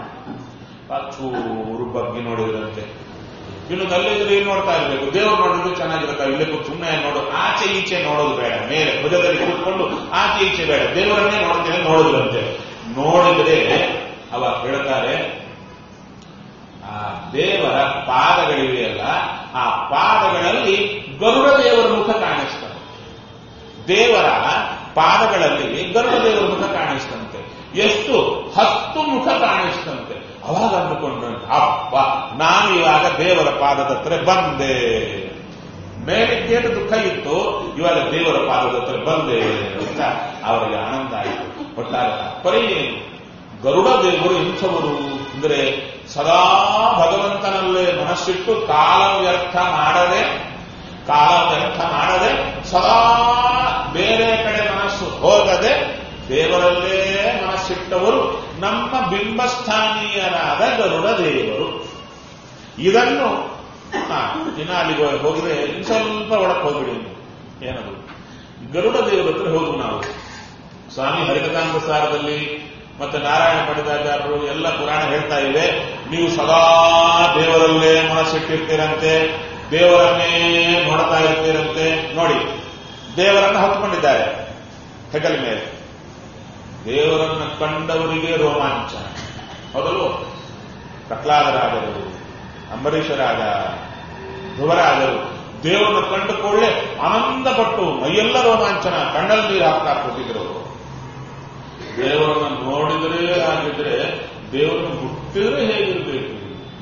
ಚೂರು ಬಗ್ಗೆ ನೋಡಿದ್ರಂತೆ ಇನ್ನು ನಲ್ಲಿದ್ರೆ ಏನ್ ನೋಡ್ತಾ ಇರ್ಬೇಕು ದೇವ್ರು ನೋಡಿದ್ರೆ ಚೆನ್ನಾಗಿರುತ್ತೆ ಇಲ್ಲೇ ಕೂತ್ ಸುಮ್ಮನೆ ನೋಡು ಆಚೆ ಈಚೆ ನೋಡೋದು ಬೇಡ ಮೇಲೆ ಭುಜದಲ್ಲಿ ಕೂತ್ಕೊಂಡು ಆಚೆ ಈಚೆ ಬೇಡ ದೇವರನ್ನೇ ನೋಡ್ತೇನೆ ನೋಡಿದ್ರಂತೆ ನೋಡಿದ್ರೆ ಅವ ಹೇಳ್ತಾರೆ ಆ ದೇವರ ಪಾದಗಳಿವೆಯಲ್ಲ ಆ ಪಾದಗಳಲ್ಲಿ ಗರುಡ ದೇವರ ಮುಖ ಕಾಣಿಸ್ತದೆ ದೇವರ ಪಾದಗಳಲ್ಲಿ ಗರುಡ ದೇವರ ಮುಖ ಕಾಣಿಸ್ತಂತೆ ಎಷ್ಟು ಹತ್ತು ಮುಖ ಕಾಣಿಸ್ತಂತೆ ಅವಾಗ ಅಂದುಕೊಂಡ್ರಂತೆ ಅಪ್ಪ ನಾನು ಇವಾಗ ದೇವರ ಪಾದದ ಹತ್ರ ಬಂದೆ ಮೇಲಿದ್ದೇನು ದುಃಖ ಇತ್ತು ಇವಾಗ ದೇವರ ಪಾದದ ಹತ್ರ ಬಂದೆ ಅಂತ ಅವರಿಗೆ ಆನಂದ ಆಯಿತು ಒಟ್ಟಾರೆ ತಾತ್ಪರ್ಯ ಏನು ಗರುಡ ದೇವರು ಇಂಥವರು ಅಂದ್ರೆ ಸದಾ ಭಗವಂತನಲ್ಲೇ ಮನಸ್ಸಿಟ್ಟು ಕಾಲ ವ್ಯರ್ಥ ಮಾಡದೆ ಕಾಲ ವ್ಯರ್ಥ ಮಾಡದೆ ಸದಾ ಬೇರೆ ಕಡೆ ಮನಸ್ಸು ಹೋಗದೆ ದೇವರಲ್ಲೇ ಮನಸ್ಸಿಟ್ಟವರು ನಮ್ಮ ಬಿಂಬಸ್ಥಾನೀಯರಾದ ಗರುಡ ದೇವರು ಇದನ್ನು ಹಾ, ಇನ್ನ ಅಲ್ಲಿಗೆ ಹೋಗಿದ್ರೆ ಇನ್ನು ಸ್ವಲ್ಪ ಒಳಗೆ ಹೋಗ್ಬಿಡಿ ನೀವು. ಏನದು ಗರುಡ ದೇವರ ಹತ್ರ ಹೋದ್ರು ನಾವು ಸ್ವಾಮಿ ಹರಿಕಥಾಂತ ಸಾರದಲ್ಲಿ ಮತ್ತೆ ನಾರಾಯಣ ಪಂಡಿತಾಚಾರ್ಯರು ಎಲ್ಲ ಪುರಾಣ ಹೇಳ್ತಾ ಇವೆ ನೀವು ಸದಾ ದೇವರಲ್ಲೇ ಮನಸ್ಸಿಟ್ಟಿರ್ತೀರಂತೆ ದೇವರನ್ನೇ ನೋಡ್ತಾ ಇರ್ತೀರಂತೆ ನೋಡಿ ದೇವರನ್ನ ಹೊತ್ಕೊಂಡಿದ್ದಾರೆ ಹೆಗಲ ಮೇಲೆ ದೇವರನ್ನ ಕಂಡವರಿಗೆ ರೋಮಾಂಚನ ಮೊದಲು ಪ್ರಹ್ಲಾದರಾಜರು ಅಂಬರೀಷರಾಜ ಧ್ರುವರಾಜರು ದೇವರನ್ನು ಕಂಡುಕೊಳ್ಳೆ ಆನಂದಪಟ್ಟು ಮೈಯೆಲ್ಲ ರೋಮಾಂಚನ ಕಣ್ಣಲ್ಲಿ ನೀರು ಹಾಕ್ತಾ ಕೂತಿದ್ರು ದೇವರನ್ನ ನೋಡಿದ್ರೆ ಆಗಿದ್ರೆ ದೇವರನ್ನು ಮುಟ್ಟಿದ್ರೆ ಹೇಗಿರ್ಬೇಕು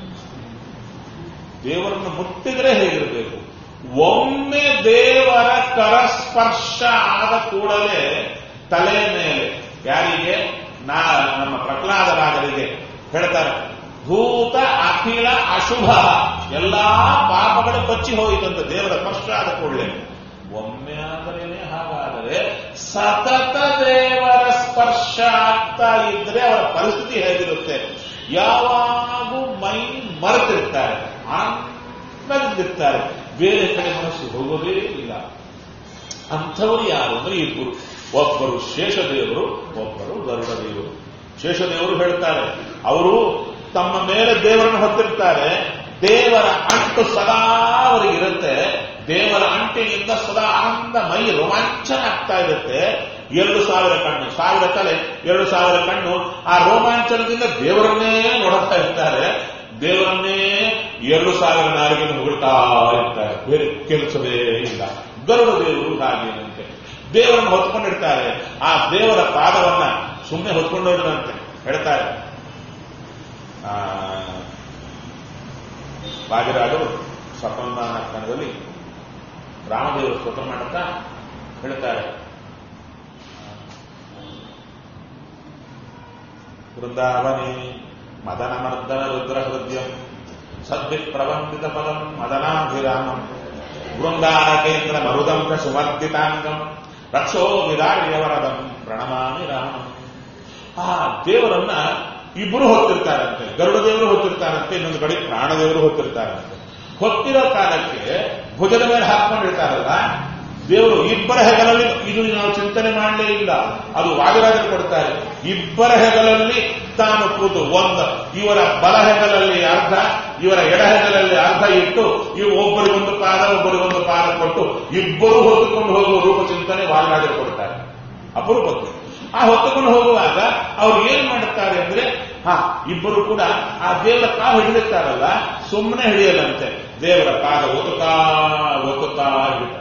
ದೇವರನ್ನು ಮುಟ್ಟಿದ್ರೆ ಹೇಗಿರಬೇಕು ಒಮ್ಮೆ ದೇವರ ಕರಸ್ಪರ್ಶ ಆದ ಕೂಡಲೇ ತಲೆ ಮೇಲೆ ಯಾರಿಗೆ ನಾ ನಮ್ಮ ಪ್ರಹ್ಲಾದರಾಜರಿಗೆ ಹೇಳ್ತಾರೆ ಭೂತ ಅಖಿಲ ಅಶುಭ ಎಲ್ಲಾ ಪಾಪಗಳು ಬಚ್ಚಿ ಹೋಯಿತಂತೆ ದೇವರ ಸ್ಪರ್ಶ ಆದ ಕೂಡಲೇ ಒಮ್ಮೆ ಆದರೇನೆ ಹಾಗಾದರೆ ಸತತ ದೇವರ ಸ್ಪರ್ಶ ಆಗ್ತಾ ಇದ್ರೆ ಅವರ ಪರಿಸ್ಥಿತಿ ಹೇಗಿರುತ್ತೆ ಯಾವಾಗೂ ಮೈ ಮರೆತಿರ್ತಾರೆ ಆನಂದದಿಂದಿರ್ತಾರೆ ಬೇರೆ ಕಡೆ ಮನಸ್ಸು ಹೋಗೋದೇ ಇಲ್ಲ ಅಂಥವರು ಯಾರು ಅಂದ್ರೆ ಇಬ್ಬರು ಒಬ್ಬರು ಶೇಷದೇವರು ಒಬ್ಬರು ಗರುಡ ದೇವರು ಶೇಷದೇವರು ಹೇಳ್ತಾರೆ ಅವರು ತಮ್ಮ ಮೇಲೆ ದೇವರನ್ನು ಹೊತ್ತಿರ್ತಾರೆ ದೇವರ ಅಂಟು ಸದಾ ಅವರಿಗಿರುತ್ತೆ ದೇವರ ಅಂಟಿನಿಂದ ಸದಾ ಆನಂದ ಮೈ ರೋಮಾಂಚನ ಆಗ್ತಾ ಇರುತ್ತೆ ಎರಡು ಸಾವಿರ ಕಣ್ಣು ಸಾವಿರ ತಲೆ ಎರಡು ಸಾವಿರ ಕಣ್ಣು ಆ ರೋಮಾಂಚನದಿಂದ ದೇವರನ್ನೇ ನೋಡ್ತಾ ಇರ್ತಾರೆ ದೇವರನ್ನೇ ಎರಡು ಸಾವಿರ ನಾಲಿಗೆ ಹೊಗಳ್ತಾ ಇರ್ತಾರೆ ಬೇರೆ ಕೆಲಸವೇ ಇಲ್ಲ ಗರುಡ ದೇವರು ಹಾಗೇನಂತೆ ದೇವರನ್ನು ಹೊತ್ಕೊಂಡಿರ್ತಾರೆ ಆ ದೇವರ ಪಾದವನ್ನ ಸುಮ್ಮನೆ ಹೊತ್ಕೊಂಡೋದ್ರಂತೆ ಹೇಳ್ತಾರೆ ಆ, ವಾದಿರಾಜರು ಸ್ವತಂತ್ರ ಕಣದಲ್ಲಿ ರಾಮದೇವರು ಸ್ತೋತ್ರ ಮಾಡುತ್ತಾ ಹೇಳ್ತಾರೆ ವೃಂದಾವನೆ ಮದನಮರ್ದನ ರುದ್ರ ಹೃದಯಂ ಸದ್ವಿ ಪ್ರಬಂಧಿತ ಪದಂ ಮದನಾಭಿರಾಮಂ ವೃಂದಾನ ಕೇಂದ್ರ ಮರುದಂಶ ಸುಮರ್ದಿತಾಂಗಂ ರಕ್ಷೋ ವಿರಾಡಿಯವರದಂ ಪ್ರಣಮಾಮಿ ರಾಮಂ ಆ ದೇವರನ್ನ ಇಬ್ಬರು ಹೊತ್ತಿರ್ತಾರಂತೆ ಗರುಡ ದೇವರು ಹೊತ್ತಿರ್ತಾರಂತೆ ಇನ್ನೊಂದು ಕಡೆ ಪ್ರಾಣದೇವರು ಹೊತ್ತಿರ್ತಾರಂತೆ ಹೊತ್ತಿರೋ ಕಾಲಕ್ಕೆ ಭುಜದ ಮೇಲೆ ಹಾಕೊಂಡಿರ್ತಾರಲ್ಲ ದೇವರು ಇಬ್ಬರ ಹೆಗಲಲ್ಲಿ ಇದು ನಾವು ಚಿಂತನೆ ಮಾಡಲೇ ಇಲ್ಲ ಅದು ವಾದಿರಾಜರು ಕೊಡ್ತಾರೆ ಇಬ್ಬರ ಹೆಗಲಲ್ಲಿ ತಾನು ಕೂತು ಒಂದು ಇವರ ಬಲ ಹೆಗಲಲ್ಲಿ ಅರ್ಧ ಇವರ ಎಡ ಹೆಗಲಲ್ಲಿ ಅರ್ಧ ಇಟ್ಟು ಇವು ಒಬ್ಬರಿಗೊಂದು ಪಾದ ಒಬ್ಬರಿಗೊಂದು ಪಾದ ಕೊಟ್ಟು ಇಬ್ಬರು ಹೊತ್ತುಕೊಂಡು ಹೋಗುವ ರೂಪ ಚಿಂತನೆ ವಾದಿರಾಜರು ಕೊಡ್ತಾರೆ ಅಪರೂಪಕ್ಕೆ ಆ ಹೊತ್ತುಕೊಂಡು ಹೋಗುವಾಗ ಅವ್ರು ಏನ್ ಮಾಡುತ್ತಾರೆ ಅಂದ್ರೆ ಹಾ ಇಬ್ಬರು ಕೂಡ ಆ ದೇವರ ಕಾಲು ಹಿಡಿದಿರ್ತಾರಲ್ಲ ಸುಮ್ಮನೆ ಹಿಡಿಯಲ್ಲಂತೆ ದೇವರ ಪಾದ ಒತ್ತುತ್ತಾ ಒತ್ತುತ್ತಾ ಹಿಡಿತಾರೆ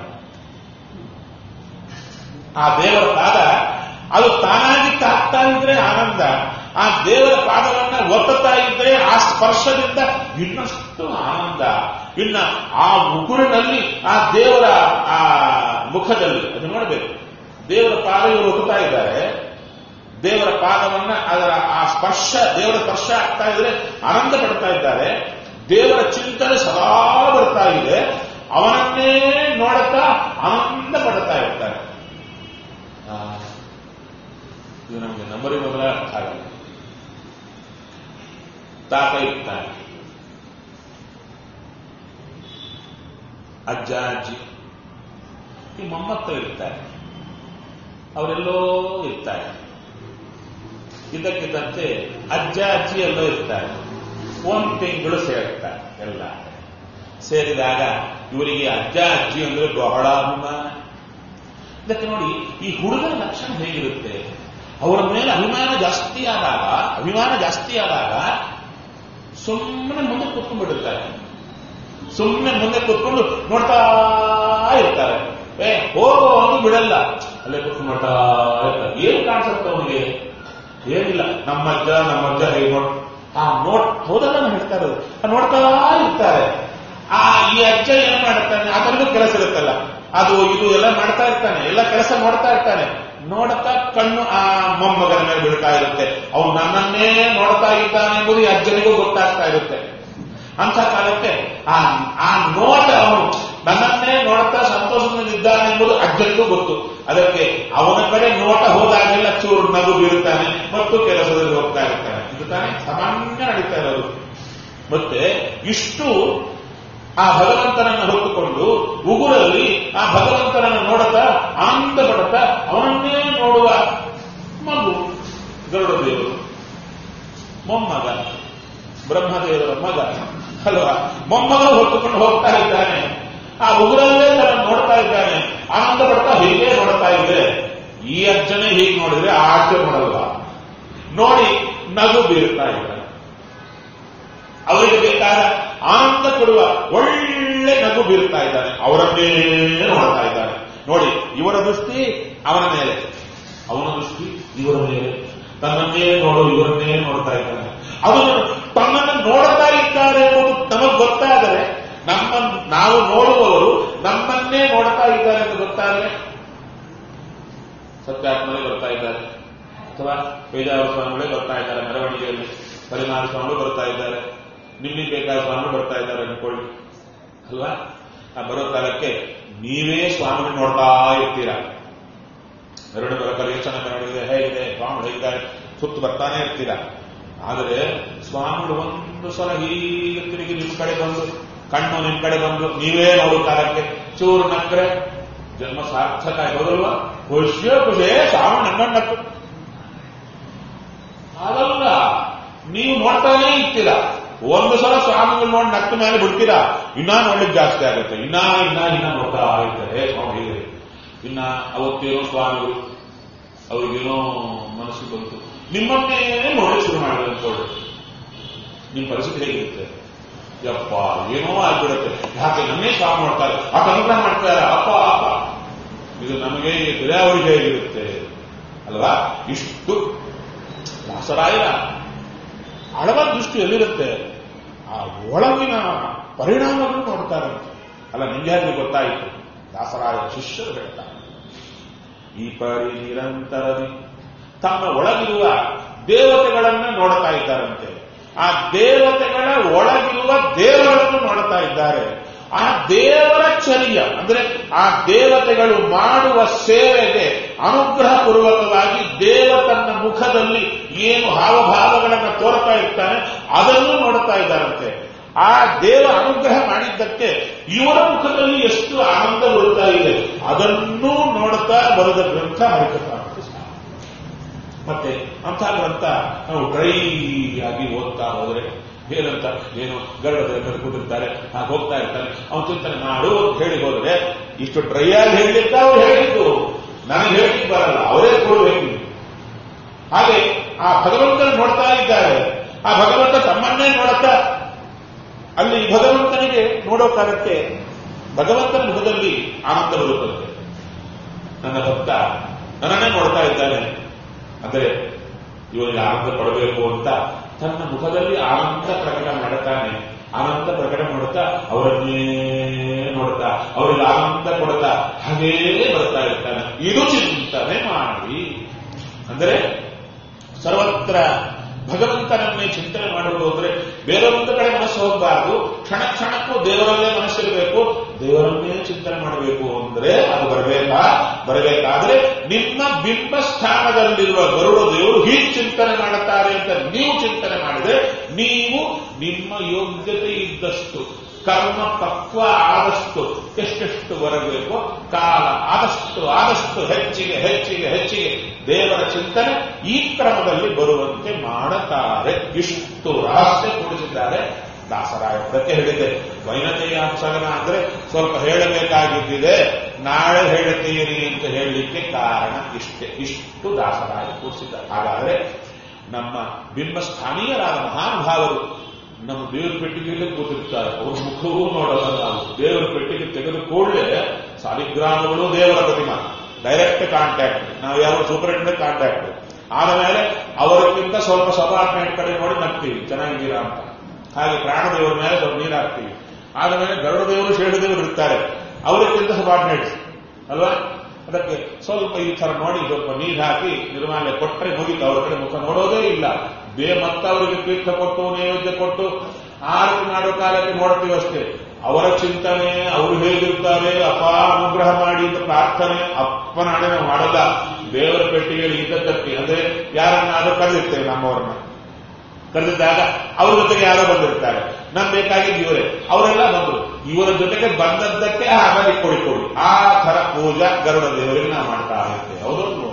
ಆ ದೇವರ ಪಾದ ಅದು ತಾನಾಗಿ ತಾಕ್ತಾ ಇದ್ರೆ ಆನಂದ ಆ ದೇವರ ಪಾದವನ್ನ ಒತ್ತುತ್ತಾ ಇದ್ರೆ ಆ ಸ್ಪರ್ಶದಿಂದ ಇನ್ನಷ್ಟು ಆನಂದ ಇನ್ನ ಆ ಮುಗುರಿನಲ್ಲಿ ಆ ದೇವರ ಆ ಮುಖದಲ್ಲಿ ಅದು ನೋಡಬೇಕು ದೇವರ ಪಾದ ಇವರು ಒತ್ತುತ್ತಾ ಇದ್ದಾರೆ ದೇವರ ಪಾದವನ್ನ ಅದರ ಆ ಸ್ಪರ್ಶ ದೇವರ ಸ್ಪರ್ಶ ಆಗ್ತಾ ಇದ್ರೆ ಆನಂದ ಪಡ್ತಾ ಇದ್ದಾರೆ ದೇವರ ಚಿಂತನೆ ಸದಾ ಬರ್ತಾ ಇದೆ ಅವನನ್ನೇ ನೋಡುತ್ತಾ ಆನಂದ ಪಡ್ತಾ ಇರ್ತಾರೆ ಆ, ಇದು ನಮಗೆ ನಂಬರಿ ಮೊದಲ ಅರ್ಥ ಆಗಲ್ಲ ತಾತ ಇರ್ತಾನೆ ಅಜ್ಜ ಅಜ್ಜಿ ಈ ಮೊಮ್ಮಕ್ಕಳು ಇರ್ತಾರೆ ಅವರೆಲ್ಲೋ ಇರ್ತಾರೆ ಇದಕ್ಕಿದ್ದಂತೆ ಅಜ್ಜ ಅಜ್ಜಿ ಎಲ್ಲೋ ಇರ್ತಾರೆ ಒಂದು ತಿಂಗಳು ಸೇರ್ತಾರೆ ಎಲ್ಲ ಸೇರಿದಾಗ ಇವರಿಗೆ ಅಜ್ಜ ಅಜ್ಜಿ ಅಂದ್ರೆ ಬಹಳ ಅಭಿಮಾನ ಇದಕ್ಕೆ ನೋಡಿ ಈ ಹುಡುಗನ ಲಕ್ಷಣ ಹೇಗಿರುತ್ತೆ ಅವರ ಮೇಲೆ ಅಭಿಮಾನ ಜಾಸ್ತಿ ಆದಾಗ ಅಭಿಮಾನ ಜಾಸ್ತಿ ಆದಾಗ ಸುಮ್ಮನೆ ಮುಂದೆ ಕೂತ್ಕೊಂಡ್ಬಿಟ್ಟಿರ್ತಾರೆ ಸುಮ್ಮನೆ ಮುಂದೆ ಕೂತ್ಕೊಂಡು ನೋಡ್ತಾ ಇರ್ತಾರೆ ಏ ಹೋಗೋ ಅಂದು ಬಿಡಲ್ಲ ಅಲ್ಲೇ ಕೂತ್ಕೊಂಡು ನೋಡ್ತಾ ಇರ್ತಾರೆ ಏನು ಕಾಣಿಸುತ್ತೆ ಅವನಿಗೆ ಏನಿಲ್ಲ ನಮ್ಮ ಅಜ್ಜ ನಮ್ಮ ಅಜ್ಜ ಹೇಗೆ ನೋಡ್ ಆ ನೋಡ್ ಹೌದಲ್ಲ ನಾನು ಹೇಳ್ತಾ ಇರೋದು ಆ ನೋಡ್ತಾ ಇರ್ತಾರೆ ಆ ಈ ಅಜ್ಜ ಏನ್ ಮಾಡ್ತಾನೆ ಅದರಲ್ಲೂ ಕೆಲಸ ಇರುತ್ತಲ್ಲ ಅದು ಇದು ಎಲ್ಲ ಮಾಡ್ತಾ ಇರ್ತಾನೆ ಎಲ್ಲ ಕೆಲಸ ನೋಡ್ತಾ ಇರ್ತಾನೆ ನೋಡ್ತಾ ಕಣ್ಣು ಆ ಮೊಮ್ಮಗನ ಮೇಲೆ ಬೀಳ್ತಾ ಇರುತ್ತೆ ಅವನು ನನ್ನನ್ನೇ ನೋಡ್ತಾ ಇದ್ದಾನೆ ಎಂಬುದು ಈ ಅಜ್ಜನಿಗೂ ಗೊತ್ತಾಗ್ತಾ ಇರುತ್ತೆ ಅಂತ ಕಾಲಕ್ಕೆ ಆ ಆ ನೋಟ ಅವನು ನನ್ನನ್ನೇ ನೋಡ್ತಾ ಸಂತೋಷದಿಂದಿದ್ದಾನೆ ಎಂಬುದು ಅಜ್ಜನಿಗೂ ಗೊತ್ತು ಅದಕ್ಕೆ ಅವನ ಕಡೆ ನೋಟ ಹೋದಾಗೆಲ್ಲ ಚೂರು ನಗು ಬೀರುತ್ತಾನೆ ಮತ್ತು ಕೆಲಸದಲ್ಲಿ ಹೋಗ್ತಾ ಇರ್ತಾನೆ ಇದು ತಾನೇ ಸಾಮಾನ್ಯ ನಡೀತಾ ಇರೋದು ಮತ್ತೆ ಇಷ್ಟು ಆ ಭಗವಂತನನ್ನು ಹೊತ್ತುಕೊಂಡು ಉಗುರಲ್ಲಿ ಆ ಭಗವಂತನನ್ನು ನೋಡುತ್ತಾ ಆನಂದ ಪಡುತ್ತಾ ಅವನನ್ನೇ ನೋಡುವ ಮಗು ಗರುಡ ದೇವರು ಮೊಮ್ಮಗ ಬ್ರಹ್ಮದೇವರ ಮಗ ಅಲ್ವಾ ಮೊಮ್ಮಗ ಹೊತ್ತುಕೊಂಡು ಹೋಗ್ತಾ ಇದ್ದಾನೆ ಆ ಉಗುರಲ್ಲೇ ತನ್ನ ನೋಡ್ತಾ ಇದ್ದಾನೆ ಆನಂದ ಪಡ್ತಾ ಹೀಗೆ ನೋಡ್ತಾ ಇದ್ರೆ ಈ ಅಜ್ಜನೇ ಹೀಗೆ ನೋಡಿದ್ರೆ ಆ ಅಜ್ಜ ನೋಡಲ್ಲ ನೋಡಿ ನಗು ಬೀರ್ತಾ ಇದ್ದಾನೆ ಅವರಿಗೆ ಬೇಕಾದ ಆನಂದ ಕೊಡುವ ಒಳ್ಳೆ ನಗು ಬೀರ್ತಾ ಇದ್ದಾನೆ ಅವರನ್ನೇ ನೋಡ್ತಾ ಇದ್ದಾನೆ ನೋಡಿ ಇವರ ದೃಷ್ಟಿ ಅವನ ಮೇಲೆ ಅವನ ದೃಷ್ಟಿ ಇವರ ಮೇಲೆ ತನ್ನನ್ನೇ ನೋಡು ಇವರನ್ನೇ ನೋಡ್ತಾ ಇದ್ದಾನೆ ಅವರು ತನ್ನನ್ನು ನೋಡ್ತಾ ಇದ್ದಾರೆ ಎಂಬುದು ನಮಗೆ ಗೊತ್ತಾದರೆ ನಮ್ಮ ನಾವು ನೋಡುವವರು ನಮ್ಮನ್ನೇ ನೋಡ್ತಾ ಇದ್ದಾರೆ ಎಂದು ಗೊತ್ತಾದರೆ ಸತ್ಯಾತ್ಮರೇ ಬರ್ತಾ ಇದ್ದಾರೆ ಅಥವಾ ಬೇಜಾರ ಸ್ವಾಮಿಗಳೇ ಬರ್ತಾ ಇದ್ದಾರೆ ಮೆರವಣಿಗೆಯಲ್ಲಿ ಪರಿಮಾಣ ಸ್ವಾಮಿಗಳು ಬರ್ತಾ ಇದ್ದಾರೆ ನಿಮಗೆ ಬೇಕಾದ ಸ್ವಾಮಿ ಬರ್ತಾ ಇದ್ದಾರೆ ಅನ್ಕೊಳ್ಳಿ ಅಲ್ವಾ ಆ ಬರೋ ಕಾಲಕ್ಕೆ ನೀವೇ ಸ್ವಾಮಿ ನೋಡ್ತಾ ಇರ್ತೀರಾ ಎರಡು ಬರಕಲ್ಲಿ ಎಷ್ಟು ಚೆನ್ನಾಗಿ ಮೆರವಣಿಗೆ ಹೇಗಿದೆ ಸ್ವಾಮಿ ಹೇಗಿದ್ದಾರೆ ಸುತ್ತು ಬರ್ತಾನೆ ಇರ್ತೀರಾ ಆದರೆ ಸ್ವಾಮಿಗಳು ಒಂದು ಸಲ ಹೀಗೆ ತಿರುಗಿ ನಿಮ್ ಕಡೆ ಬಂದು ಕಣ್ಣು ನಿಮ್ ಕಡೆ ಬಂದು ನೀವೇ ನೋಡೋ ಕಾಲಕ್ಕೆ ಚೂರು ನಕ್ಕರೆ ಜನ್ಮ ಸಾರ್ಥಕ ಆಗೋದಲ್ವಾ ಖುಷಿಯೋ ಖುಷಿ ಸ್ವಾಮಿ ನಮ್ಮನ್ನ ನಕ್ಕು ಅದಲ್ಲ ನೀವು ನೋಡ್ತಾನೇ ಇರ್ತೀರಾ ಒಂದು ಸಲ ಸ್ವಾಮಿಗಳು ನೋಡಿ ನಕ್ಕ ಮೇಲೆ ಬಿಡ್ತೀರಾ ಇನ್ನ ನೋಡ್ಲಿಕ್ಕೆ ಜಾಸ್ತಿ ಆಗುತ್ತೆ ಇನ್ನ ಇನ್ನ ಇನ್ನ ನೋಡ್ತಾ ಇರ್ತಾರೆ ಸ್ವಾಮಿ ಹೀಗೆ ಇನ್ನ ಅವತ್ತೇನೋ ಸ್ವಾಮಿಗಳು ಅವ್ರಿಗೇನೋ ಮನಸ್ಸು ಬಂತು ನಿಮ್ಮನ್ನೇ ನೋಡಲಿಕ್ಕೆ ಶುರು ಮಾಡಿದ್ರೆ ಅನ್ಕೊಳ್ಳಿ ನಿಮ್ಮ ಪರಿಸ್ಥಿತಿ ಹೇಗಿರುತ್ತೆ ಯಪ್ಪ ಏನೋ ಆಗ್ಬಿಡುತ್ತೆ ಯಾಕೆ ನನ್ನೇ ಸ್ವಾಮಿ ಮಾಡ್ತಾರೆ ಆ ಅನುಗ್ರಹ ಮಾಡ್ತಾರೆ ಅಪ್ಪ ಅಪ್ಪ ಇದು ನಮಗೆ ದಯಾವಳಿ ಹೇಗಿರುತ್ತೆ ಅಲ್ವಾ ಇಷ್ಟು ದಾಸರಾಯರ ಆಳವಾದ ದೃಷ್ಟಿ ಎಲ್ಲಿರುತ್ತೆ ಆ ಒಳಗಿನ ಪರಿಣಾಮಗಳು ನೋಡ್ತಾರಂತೆ ಅಲ್ಲ ನಿಮ್ಗೆ ಯಾಕೆ ಗೊತ್ತಾಯಿತು ದಾಸರಾಯ ಶಿಷ್ಯರು ಹೇಳ್ತಾರೆ ಈ ಪರಿ ನಿರಂತರದಿ ತಮ್ಮ ಒಳಗಿರುವ ದೇವತೆಗಳನ್ನ ನೋಡ್ತಾ ಇದ್ದಾರಂತೆ ಆ ದೇವತೆಗಳ ಒಳಗಿರುವ ದೇವರನ್ನು ನೋಡ್ತಾ ಇದ್ದಾರೆ ಆ ದೇವರ ಚರ್ಯ ಅಂದ್ರೆ ಆ ದೇವತೆಗಳು ಮಾಡುವ ಸೇವೆಗೆ ಅನುಗ್ರಹ ಪೂರ್ವಕವಾಗಿ ದೇವ ತನ್ನ ಮುಖದಲ್ಲಿ ಏನು ಹಾವಭಾವಗಳನ್ನು ತೋರ್ತಾ ಇರ್ತಾನೆ ಅದನ್ನು ನೋಡ್ತಾ ಇದ್ದಾರಂತೆ ಆ ದೇವ ಅನುಗ್ರಹ ಮಾಡಿದ್ದಕ್ಕೆ ಇವರ ಮುಖದಲ್ಲಿ ಎಷ್ಟು ಆನಂದ ಬರುತ್ತಾ ಇದೆ ಅದನ್ನೂ ನೋಡ್ತಾ ಬರೆದ ಗ್ರಂಥ ಹರಿಕಥಾಮೃತ ಮತ್ತೆ ಅಂಥ ಗ್ರಂಥ ನಾವು ಡ್ರೈ ಆಗಿ ಓದ್ತಾ ಹೋದ್ರೆ ಏನಂತ ಏನು ಗರ್ಭದಲ್ಲಿ ಕೂತಿರ್ತಾರೆ ಹಾಗೆ ಹೋಗ್ತಾ ಇರ್ತಾರೆ ಅವನು ಚಿಂತನೆ ಮಾಡು ಅಂತ ಹೇಳಿ ಹೋದ್ರೆ ಇಷ್ಟು ಡ್ರೈ ಆಗಿ ಹೇಳಲಿಕ್ಕ ಅವ್ರು ಹೇಳಿದ್ದು ನನಗೆ ಹೇಳಿಕ್ ಬರಲ್ಲ ಅವರೇ ಕೊಡಬೇಕು ಹಾಗೆ ಆ ಭಗವಂತನ ನೋಡ್ತಾ ಇದ್ದಾರೆ ಆ ಭಗವಂತ ತಮ್ಮನ್ನೇ ನೋಡುತ್ತಾ ಅಲ್ಲಿ ಭಗವಂತನಿಗೆ ನೋಡೋ ಕಾಲಕ್ಕೆ ಭಗವಂತನ ಮುಖದಲ್ಲಿ ಆನಂದ ಬರುತ್ತದೆ ನನ್ನ ಭಕ್ತ ನನ್ನನ್ನೇ ನೋಡ್ತಾ ಇದ್ದಾನೆ ಅಂದರೆ ಇವನಿಗೆ ಆನಂದ ಪಡಬೇಕು ಅಂತ ತನ್ನ ಮುಖದಲ್ಲಿ ಆನಂದ ಪ್ರಕಟ ಮಾಡುತ್ತಾನೆ ಆನಂದ ಪ್ರಕಟ ಮಾಡುತ್ತಾ ಅವರನ್ನೇ ನೋಡುತ್ತಾ ಅವರಿಗೆ ಆನಂದ ಕೊಡುತ್ತಾ ಹಾಗೇ ಬರ್ತಾ ಇರ್ತಾನೆ ಇದು ಚಿಂತನೆ ಮಾಡಿ ಅಂದರೆ ಸರ್ವತ್ರ ಭಗವಂತನನ್ನೇ ಚಿಂತನೆ ಮಾಡುವುದು ಅಂದ್ರೆ ಬೇರೆ ಒಂದು ಕಡೆ ಮನಸ್ಸು ಹೋಗಬಾರದು ಕ್ಷಣ ಕ್ಷಣಕ್ಕೂ ದೇವರಲ್ಲೇ ಮನಸ್ಸಿರಬೇಕು ದೇವರನ್ನೇ ಚಿಂತನೆ ಮಾಡಬೇಕು ಅಂದ್ರೆ ಅದು ಬರಬೇಕಾ ಬರಬೇಕಾದ್ರೆ ನಿಮ್ಮ ಬಿಂಬ ಸ್ಥಾನದಲ್ಲಿರುವ ಗರುಡ ದೇವರು ಹೀಗೆ ಚಿಂತನೆ ಮಾಡುತ್ತಾರೆ ಅಂತ ನೀವು ಚಿಂತನೆ ಮಾಡಿದ್ರೆ ನೀವು ನಿಮ್ಮ ಯೋಗ್ಯತೆ ಇದ್ದಷ್ಟು ಕರ್ಮ ಪಕ್ವ ಆದಷ್ಟು ಎಷ್ಟೆಷ್ಟು ಬರಬೇಕು ಕಾಲ ಆದಷ್ಟು ಆದಷ್ಟು ಹೆಚ್ಚಿಗೆ ಹೆಚ್ಚಿಗೆ ಹೆಚ್ಚಿಗೆ ದೇವರ ಚಿಂತನೆ ಈ ಕ್ರಮದಲ್ಲಿ ಬರುವಂತೆ ಮಾಡುತ್ತಾರೆ ಇಷ್ಟು ರಹಸ್ಯ ಕೂಡಿಸಿದ್ದಾರೆ ದಾಸರಾಯ ಅದಕ್ಕೆ ಹೇಳಿದ್ದೆ ವೈನತೆಯ ಅಂಶಗನ ಅಂದ್ರೆ ಸ್ವಲ್ಪ ಹೇಳಬೇಕಾಗಿದ್ದಿದೆ ನಾಳೆ ಹೇಳುತ್ತೀರಿ ಅಂತ ಹೇಳಲಿಕ್ಕೆ ಕಾರಣ ಇಷ್ಟೇ ಇಷ್ಟು ದಾಸರಾಯ ಕೂಡಿಸಿದ್ದಾರೆ ಹಾಗಾದ್ರೆ ನಮ್ಮ ಬಿಂಬಸ್ಥಾನೀಯರಾದ ಮಹಾನುಭಾವರು ನಮ್ಮ ದೇವರ ಪೆಟ್ಟಿಗೆಯಲ್ಲೇ ಕೂತಿರ್ತಾರೆ ಅವ್ರ ಮುಖವೂ ನೋಡಲ್ಲ ನಾವು ದೇವರ ಪೆಟ್ಟಿಗೆ ತೆಗೆದು ಕೂಡಲೇ ಸಾಲಿಗ್ರಾಮಗಳು ದೇವರ ಪ್ರತಿಮಾ ಡೈರೆಕ್ಟ್ ಕಾಂಟ್ಯಾಕ್ಟ್ ನಾವು ಯಾವ ಸೂಪರಿಂಟೆಂಡೆಂಟ್ ಕಾಂಟ್ಯಾಕ್ಟ್ ಆದಮೇಲೆ ಅವರಿಗಿಂತ ಸ್ವಲ್ಪ ಸಬಾರ್ಡಿನೇಟ್ ಕಡೆ ನೋಡಿ ನಗ್ತೀವಿ ಚೆನ್ನಾಗಿದ್ದೀರಾ ಅಂತ ಹಾಗೆ ಪ್ರಾಣದೇವರ ಮೇಲೆ ಸ್ವಲ್ಪ ನೀರು ಹಾಕ್ತೀವಿ ಆದಮೇಲೆ ಗರುಡ ದೇವರು ಶೇಷ ದೇವರು ಇರ್ತಾರೆ ಅವರಿಗಿಂತ ಸಬಾರ್ಡಿನೇಟ್ಸ್ ಅಲ್ವಾ ಅದಕ್ಕೆ ಸ್ವಲ್ಪ ಈ ತರ ನೋಡಿ ಸ್ವಲ್ಪ ನೀರು ಹಾಕಿ ನಿರ್ಮಾಲ್ಯ ಕೊಟ್ಟರೆ ಮುಗಿತು ಅವ್ರ ಕಡೆ ಮುಖ ನೋಡೋದೇ ಇಲ್ಲ ಬೇ ಮತ್ತವರಿಗೆ ತೀರ್ಥ ಕೊಟ್ಟು ನೈವೇದ್ಯ ಕೊಟ್ಟು ಆರತಿ ಮಾಡೋ ಕಾಲಕ್ಕೆ ನೋಡ್ತೀವಿ ಅಷ್ಟೇ ಅವರ ಚಿಂತನೆ ಅವರು ಹೇಗಿರ್ತಾರೆ ಅಪ್ಪ ಅನುಗ್ರಹ ಮಾಡಿ ಅಂತ ಪ್ರಾರ್ಥನೆ ಅಪ್ಪನ ಹಣೆ ನಾವು ಮಾಡಲ್ಲ ದೇವರ ಪೆಟ್ಟಿಗೆಯಲ್ಲಿ ಇದ್ದದ್ದಕ್ಕೆ ಅಂದ್ರೆ ಯಾರನ್ನಾದ್ರೂ ಕರೆದಿರ್ತೇವೆ ನಮ್ಮವ್ರನ್ನ ಕರೆದಿದ್ದಾಗ ಅವ್ರ ಜೊತೆಗೆ ಯಾರೋ ಬಂದಿರ್ತಾರೆ ನಮ್ ಬೇಕಾಗಿದ್ದು ಇವರೇ ಅವರೆಲ್ಲ ಬಂದರು ಇವರ ಜೊತೆಗೆ ಬಂದದ್ದಕ್ಕೆ ಆ ಬಲಿ ಕೊಡಿ ಕೊಡಿ ಆ ತರ ಪೂಜಾ ಗರುಡ ದೇವರಿಗೆ ನಾವು ಮಾಡ್ತಾ ಇರ್ತೇವೆ ಹೌದಲ್ವೋ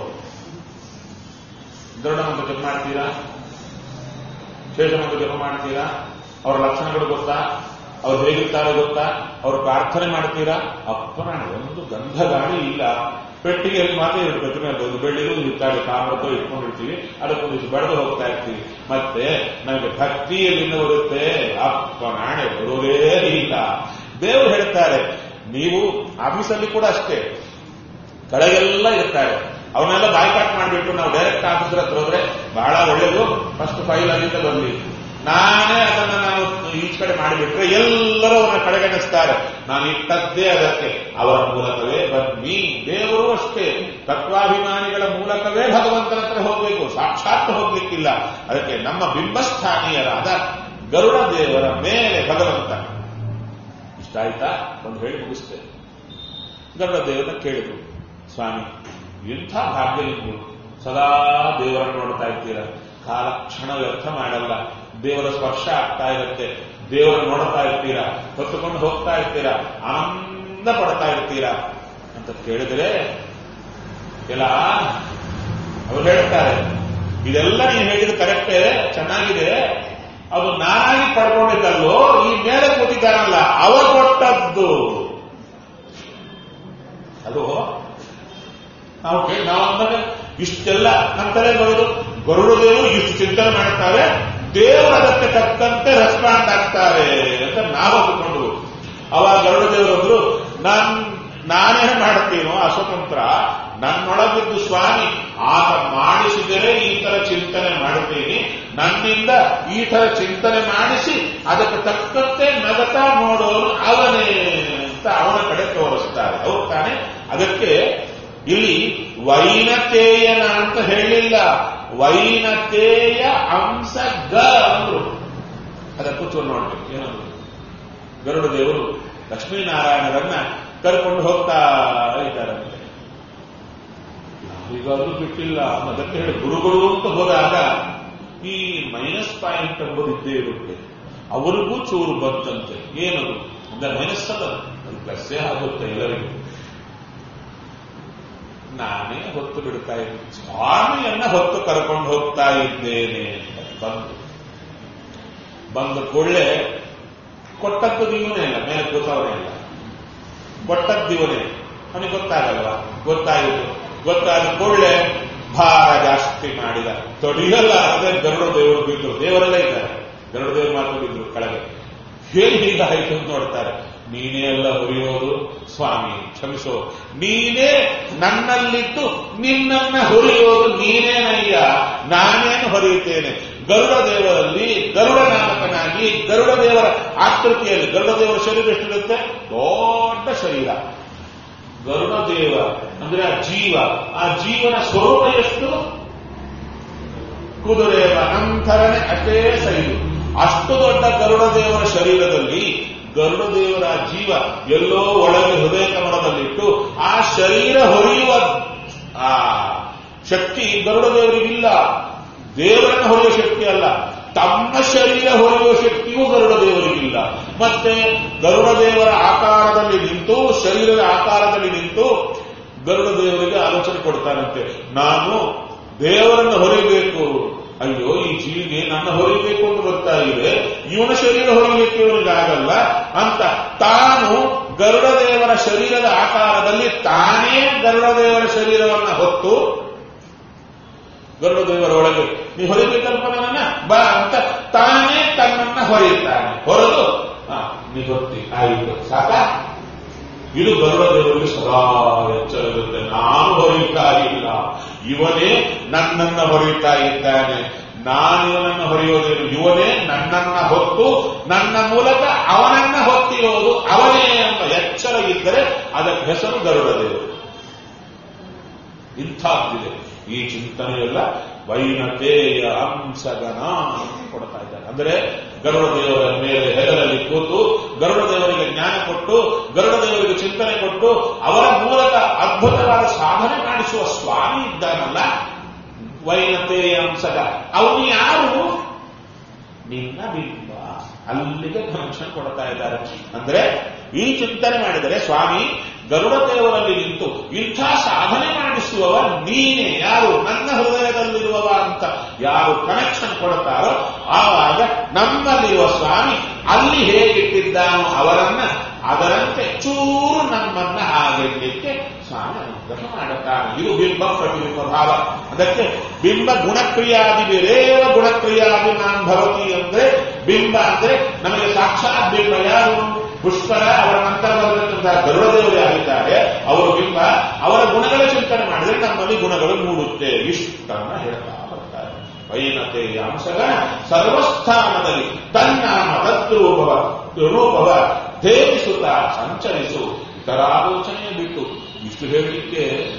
ಗರುಡ ಮಂತ್ರ ಜಪ ಮಾಡ್ತೀರಾ ಶೇಷ ಮಂತ್ರ ಜಪ ಮಾಡ್ತೀರಾ ಅವರ ಲಕ್ಷಣಗಳು ಗೊತ್ತಾ ಅವ್ರು ಹೇಗಿರ್ತಾರೆ ಗೊತ್ತಾ ಅವ್ರು ಪ್ರಾರ್ಥನೆ ಮಾಡ್ತೀರಾ ಅಪ್ಪನ ಒಂದು ಗಂಧ ಗಾಳಿ ಇಲ್ಲ ಪೆಟ್ಟಿಗೆಯಲ್ಲಿ ಮಾತ್ರ ಇರುತ್ತೆ ಪ್ರತಿಮೆ ಒಂದು ಬೆಳ್ಳಿಗೂ ಇರ್ತಾರೆ ತಾಮ್ರತೋ ಇಟ್ಕೊಂಡಿರ್ತೀವಿ ಅದಕ್ಕೊಂದಿಷ್ಟು ಬಳೆದು ಹೋಗ್ತಾ ಇರ್ತೀವಿ ಮತ್ತೆ ನಮಗೆ ಭಕ್ತಿ ಎಲ್ಲಿಂದ ಬರುತ್ತೆ ಅಪ್ಪ ನಾಣೆ ಬರೋದೇ ಇಲ್ಲ ದೇವರು ಹೇಳ್ತಾರೆ ನೀವು ಆಫೀಸಲ್ಲಿ ಕೂಡ ಅಷ್ಟೇ ಕಡೆಗೆಲ್ಲ ಇರ್ತಾರೆ ಅವನ್ನೆಲ್ಲ ಬಾಯ್ಕಾಟ್ ಮಾಡಿಬಿಟ್ಟು ನಾವು ಡೈರೆಕ್ಟ್ ಆಫೀಸರ್ ಹತ್ರ ಹೋದ್ರೆ ಬಹಳ ಒಳ್ಳೇದು ಫಸ್ಟ್ ಫೈಲ್ ಅಲ್ಲಿಂದ ಬಂದ್ವಿ ನಾನೇ ಅದನ್ನ ನಾವು ಈಚ್ ಕಡೆ ಮಾಡಿಬಿಟ್ರೆ ಎಲ್ಲರೂ ಅವನ್ನ ಕಡೆಗಣಿಸ್ತಾರೆ ನಾನು ಇಟ್ಟದ್ದೇ ಅದಕ್ಕೆ ಅವರ ಮೂಲಕವೇ ಬನ್ನಿ ದೇವರು ಅಷ್ಟೇ ತತ್ವಾಭಿಮಾನಿಗಳ ಮೂಲಕವೇ ಭಗವಂತನ ಹತ್ರ ಹೋಗಬೇಕು ಸಾಕ್ಷಾತ್ ಹೋಗ್ಲಿಕ್ಕಿಲ್ಲ ಅದಕ್ಕೆ ನಮ್ಮ ಬಿಂಬಸ್ಥಾನೀಯರಾದ ಗರುಡ ದೇವರ ಮೇಲೆ ಭಗವಂತ ಇಷ್ಟ ಆಯ್ತಾ ಒಂದು ಹೇಳಿ ಮುಗಿಸ್ತೇನೆ ಗರುಡ ದೇವರನ್ನ ಕೇಳಿದ್ರು ಸ್ವಾಮಿ ಎಂಥ ಭಾಗ್ಯ ನಿಮ್ದು ಸದಾ ದೇವರನ್ನು ನೋಡ್ತಾ ಇರ್ತೀರ ಕಾಲ ಕ್ಷಣ ವ್ಯರ್ಥ ಮಾಡಲ್ಲ ದೇವರ ಸ್ಪರ್ಶ ಆಗ್ತಾ ಇರುತ್ತೆ ದೇವರನ್ನು ನೋಡ್ತಾ ಇರ್ತೀರಾ ಹೊತ್ತುಕೊಂಡು ಹೋಗ್ತಾ ಇರ್ತೀರಾ ಆನಂದ ಪಡ್ತಾ ಇರ್ತೀರಾ ಅಂತ ಕೇಳಿದ್ರೆ ಎಲ್ಲ ಅವ್ರು ಹೇಳ್ತಾರೆ ಇದೆಲ್ಲ ನೀವು ಹೇಳಿದ ಕರೆಕ್ಟೇ ಚೆನ್ನಾಗಿದೆ ಅದು ನಾನಾಗಿ ಪಡ್ಕೊಂಡಿದ್ದಲ್ಲೋ ಈ ಮೇಲೆ ಕೂತಿದ್ದಾರಲ್ಲ ಅವರು ಕೊಟ್ಟದ್ದು ಅದು ನಾವು ಕೇ- ನಾವು ಅಂದಾಗ ಇಷ್ಟೆಲ್ಲ ನಮ್ಮ ತಲೆ ಬರೋದು ಗರುಡ ದೇವರು ಇಷ್ಟು ಚಿಂತನೆ ಮಾಡ್ತಾರೆ ದೇವರು ಅದಕ್ಕೆ ತಕ್ಕಂತೆ ರೆಸ್ಪಾಂಡ್ ಆಗ್ತಾರೆ ಅಂತ ನಾವು ಅಂದುಕೊಂಡು ಅವಾಗ ಗರುಡ ದೇವರು ಅಂದ್ರು ನಾನ್ ನಾನೇ ಮಾಡ್ತೀನೋ ಅಸ್ವತಂತ್ರ ನನ್ನೊಳಗಿದ್ದು ಸ್ವಾಮಿ ಆತ ಮಾಡಿಸಿದರೆ ಈ ತರ ಚಿಂತನೆ ಮಾಡುತ್ತೀನಿ ನನ್ನಿಂದ ಈ ತರ ಚಿಂತನೆ ಮಾಡಿಸಿ ಅದಕ್ಕೆ ತಕ್ಕಂತೆ ನಗತ ನೋಡೋನು ಅವನೇ ಅಂತ ಅವನ ಕಡೆ ತೋರಿಸ್ತಾರೆ ಅವ್ರು ತಾನೆ ಅದಕ್ಕೆ ಇಲ್ಲಿ ವೈನತೇಯನ ಅಂತ ಹೇಳಿಲ್ಲ ವೈನತೇಯ ಅಂಶ ಗ ಅಂದ್ರು ಅದಕ್ಕೆ ಕೂತ್ಕೊಂಡು ನೋಡ್ಬೇಕು ಏನಂದ್ರು ಗರುಡ ದೇವರು ಲಕ್ಷ್ಮೀನಾರಾಯಣರನ್ನ ಕರ್ಕೊಂಡು ಹೋಗ್ತಾ ಇದ್ದಾರಂತೆ ನಾವೀಗಾದ್ರೂ ಬಿಟ್ಟಿಲ್ಲ ಅದಕ್ಕೆ ಹೇಳಿ ಗುರುಗಳು ಅಂತ ಹೋದಾಗ ಈ ಮೈನಸ್ ಪಾಯಿಂಟ್ ಎಂಬುದು ಇದ್ದೇ ಇರುತ್ತೆ ಅವರಿಗೂ ಚೂರು ಬಂತಂತೆ ಏನದು ಅಂದ್ರೆ ಮೈನಸ್ ಅಲ್ಲ ಅದು ಪ್ಲಸ್ಸೇ ಆಗುತ್ತೆ ಎಲ್ಲರಿಗೂ ನಾನೇ ಹೊತ್ತು ಬಿಡ್ತಾ ಇದ್ದೀನಿ ಸ್ವಾಮಿಯನ್ನ ಹೊತ್ತು ಕರ್ಕೊಂಡು ಹೋಗ್ತಾ ಇದ್ದೇನೆ ಅಂತ ಬಂದು ಬಂದ ಕೂಡಲೇ ಕೊಟ್ಟದ್ದು ನೀವನೇ ಇಲ್ಲ ಮೇಲೆ ಕೂತವನೇ ಇಲ್ಲ ಕೊಟ್ಟದ್ದು ಇವನೇ ಅವನಿಗೆ ಗೊತ್ತಾಗಲ್ವಾ ಗೊತ್ತಾಯಿತು ಗೊತ್ತಾದ ಕೂಡಲೇ ಭಾರ ಜಾಸ್ತಿ ಮಾಡಿದ ತೊಡಿಯಲ್ಲ ಅದೇ ಗರುಡ ದೇವರು ಬಿದ್ರು ದೇವರಲ್ಲೇ ಇದ್ದಾರೆ ಗರುಡ ದೇವರು ಮಾತ್ರ ಬಿದ್ರು ಕೆಳಗೆ ಹೇಗೆ ಹೀಗಾಯಿತು ಅಂತ ನೋಡ್ತಾರೆ ನೀನೇ ಎಲ್ಲ ಹುರಿಯೋದು ಸ್ವಾಮಿ ಕ್ಷಮಿಸೋ ನೀನೇ ನನ್ನಲ್ಲಿದ್ದು ನಿನ್ನನ್ನ ಹುರಿಯೋದು ನೀನೇನಯ್ಯ ನಾನೇನು ಹೊರೆಯುತ್ತೇನೆ ಗರುಡ ದೇವರಲ್ಲಿ ಗರುಡ ನಾಮಕನಾಗಿ ಗರುಡ ದೇವರ ಆಕೃತಿಯಲ್ಲಿ ಗರುಡ ದೇವರ ಶರೀರ ಎಷ್ಟಿರುತ್ತೆ ದೊಡ್ಡ ಶರೀರ ಗರುಡ ದೇವ ಅಂದ್ರೆ ಆ ಜೀವ ಆ ಜೀವನ ಸ್ವರೂಪ ಎಷ್ಟು ಕುದುರೆವ ನಂತರನೇ ಅಷ್ಟೇ ಸೈಜು ಅಷ್ಟು ದೊಡ್ಡ ಗರುಡ ದೇವರ ಶರೀರದಲ್ಲಿ ಗರುಡ ದೇವರ ಜೀವ ಎಲ್ಲೋ ಒಳಗೆ ಹೃದಯ ಕಮಲದಲ್ಲಿಟ್ಟು ಆ ಶರೀರ ಹೊರೆಯುವ ಆ ಶಕ್ತಿ ಗರುಡ ದೇವರಿಗಿಲ್ಲ ದೇವರನ್ನು ಹೊರೆಯುವ ಶಕ್ತಿ ಅಲ್ಲ ತಮ್ಮ ಶರೀರ ಹೊರೆಯುವ ಶಕ್ತಿಯೂ ಗರುಡ ದೇವರಿಗಿಲ್ಲ ಮತ್ತೆ ಗರುಡ ದೇವರ ಆಕಾರದಲ್ಲಿ ನಿಂತು ಶರೀರದ ಆಕಾರದಲ್ಲಿ ನಿಂತು ಗರುಡ ದೇವರಿಗೆ ಆಲೋಚನೆ ಕೊಡ್ತಾನಂತೆ ನಾನು ದೇವರನ್ನು ಹೊರಿಬೇಕು ಅಯ್ಯೋ ಈ ಜೀವಿಗೆ ನನ್ನ ಹೊರಿಬೇಕು ಅಂತ ಬರ್ತಾ ಇದೆ ಇವನ ಶರೀರ ಹೊರಲಿಕ್ಕೆ ಇವನಿಗೆ ಆಗಲ್ಲ ಅಂತ ತಾನು ಗರುಡ ದೇವರ ಶರೀರದ ಆಕಾರದಲ್ಲಿ ತಾನೇ ಗರುಡ ದೇವರ ಶರೀರವನ್ನ ಹೊತ್ತು ಗರುಡ ದೇವರ ಒಳಗೆ ನೀ ಹೊರಿಬೇಕಲ್ಪ ನನ್ನ ಬಾ ಅಂತ ತಾನೇ ತನ್ನನ್ನ ಹೊರೆಯುತ್ತಾನೆ ಹೊರದು ಹಾ ನೀ ಹೊತ್ತಿ ಆಯಿತು ಸಾಕ ಇದು ಗರುಡ ದೇವರಿಗೆ ಸದಾ ಎಚ್ಚರ ಇರುತ್ತೆ ನಾನು ಹೊರೆಯುತ್ತಾ ಇಲ್ಲ ಇವನೇ ನನ್ನನ್ನ ಹೊರೆಯುತ್ತಾ ಇದ್ದಾನೆ ನಾನು ಇವನನ್ನು ಹೊರೆಯೋದೇನು ಇವನೇ ನನ್ನನ್ನ ಹೊತ್ತು ನನ್ನ ಮೂಲಕ ಅವನನ್ನ ಹೊತ್ತಿರೋದು ಅವನೇ ಎಂಬ ಎಚ್ಚರ ಇದ್ದರೆ ಅದಕ್ಕೆ ಹೆಸರು ಗರುಡ ದೇವರು ಇಂಥದ್ದಿದೆ ಈ ಚಿಂತನೆಯೆಲ್ಲ ವೈನತೆಯ ಅಂಶಗಣ ಕೊಡ್ತಾ ಇದ್ದಾರೆ ಅಂದರೆ ಗರುಡ ದೇವರ ಮೇಲೆ ಹೆಗಲಲ್ಲಿ ಕೂತು ಗರುಡ ದೇವರಿಗೆ ಜ್ಞಾನ ಕೊಟ್ಟು ಗರುಡ ದೇವರಿಗೆ ಚಿಂತನೆ ಕೊಟ್ಟು ಅವರ ಮೂಲಕ ಅದ್ಭುತವಾದ ಸಾಧನೆ ಮಾಡಿಸುವ ಸ್ವಾಮಿ ಇದ್ದಾನಲ್ಲ ವೈನತೆಯ ಅಂಶಗ ಅವನು ಯಾರು ನಿನ್ನ ಬಿಂಬ ಅಲ್ಲಿಗೆ ಕನೆಕ್ಷನ್ ಕೊಡ್ತಾ ಇದ್ದಾರೆ ಅಂದ್ರೆ ಈ ಚಿಂತನೆ ಮಾಡಿದರೆ ಸ್ವಾಮಿ ಗರುಡ ದೇವರಲ್ಲಿ ನಿಂತು ಇಂಥ ಸಾಧನೆ ಮಾಡಿಸುವವ ನೀನೇ ಯಾರು ನನ್ನ ಹೃದಯದಲ್ಲಿರುವವ ಅಂತ ಯಾರು ಕನೆಕ್ಷನ್ ಕೊಡ್ತಾರೋ ಆವಾಗ ನಮ್ಮಲ್ಲಿರುವ ಸ್ವಾಮಿ ಅಲ್ಲಿ ಹೇಗಿಟ್ಟಿದ್ದಾನೋ ಅವರನ್ನ ಅದರಂತೆ ಚೂರು ನಮ್ಮನ್ನ ಆಗಿರ್ಲಿಕ್ಕೆ ಸ್ವಾಮಿ ಅನುಗ್ರಹ ಮಾಡುತ್ತಾನೆ ಇದು ಬಿಂಬ ಪ್ರತಿಬಿಂಬ ಭಾವ ಅದಕ್ಕೆ ಬಿಂಬ ಗುಣಕ್ರಿಯಾದಿ ಬೇರೇವ ಗುಣಕ್ರಿಯಾದಿ ನಾನ್ ಭವತಿ ಅಂದ್ರೆ ಬಿಂಬ ಅಂದ್ರೆ ನಮಗೆ ಸಾಕ್ಷಾತ್ ಬಿಂಬ ಯಾರು ಪುಷ್ಕರ ಅವರ ನಂತರ ಬರತಕ್ಕಂತಹ ಗರುಡದೇವರು ಯಾರಿದ್ದಾರೆ ಅವರು ಬಿಂಬ ಅವರ ಗುಣಗಳ ಚಿಂತನೆ ಮಾಡಿದ್ರೆ ನಮ್ಮಲ್ಲಿ ಗುಣಗಳು ಮೂಡುತ್ತೆ ಇಷ್ಟನ್ನ ಹೇಳ್ತಾ ಬರ್ತಾರೆ ವೈನತೆ ಅಂಶಗಳ ಸರ್ವಸ್ಥಾನದಲ್ಲಿ ತನ್ನಾಮ ತದ್ರೂಪವ ರೂಪವ ಧೇವಿಸುತ್ತಾ ಸಂಚರಿಸು ಇತರ ಆಲೋಚನೆ ಬಿಟ್ಟು ಇಷ್ಟು ಹೇಳಲಿಕ್ಕೆ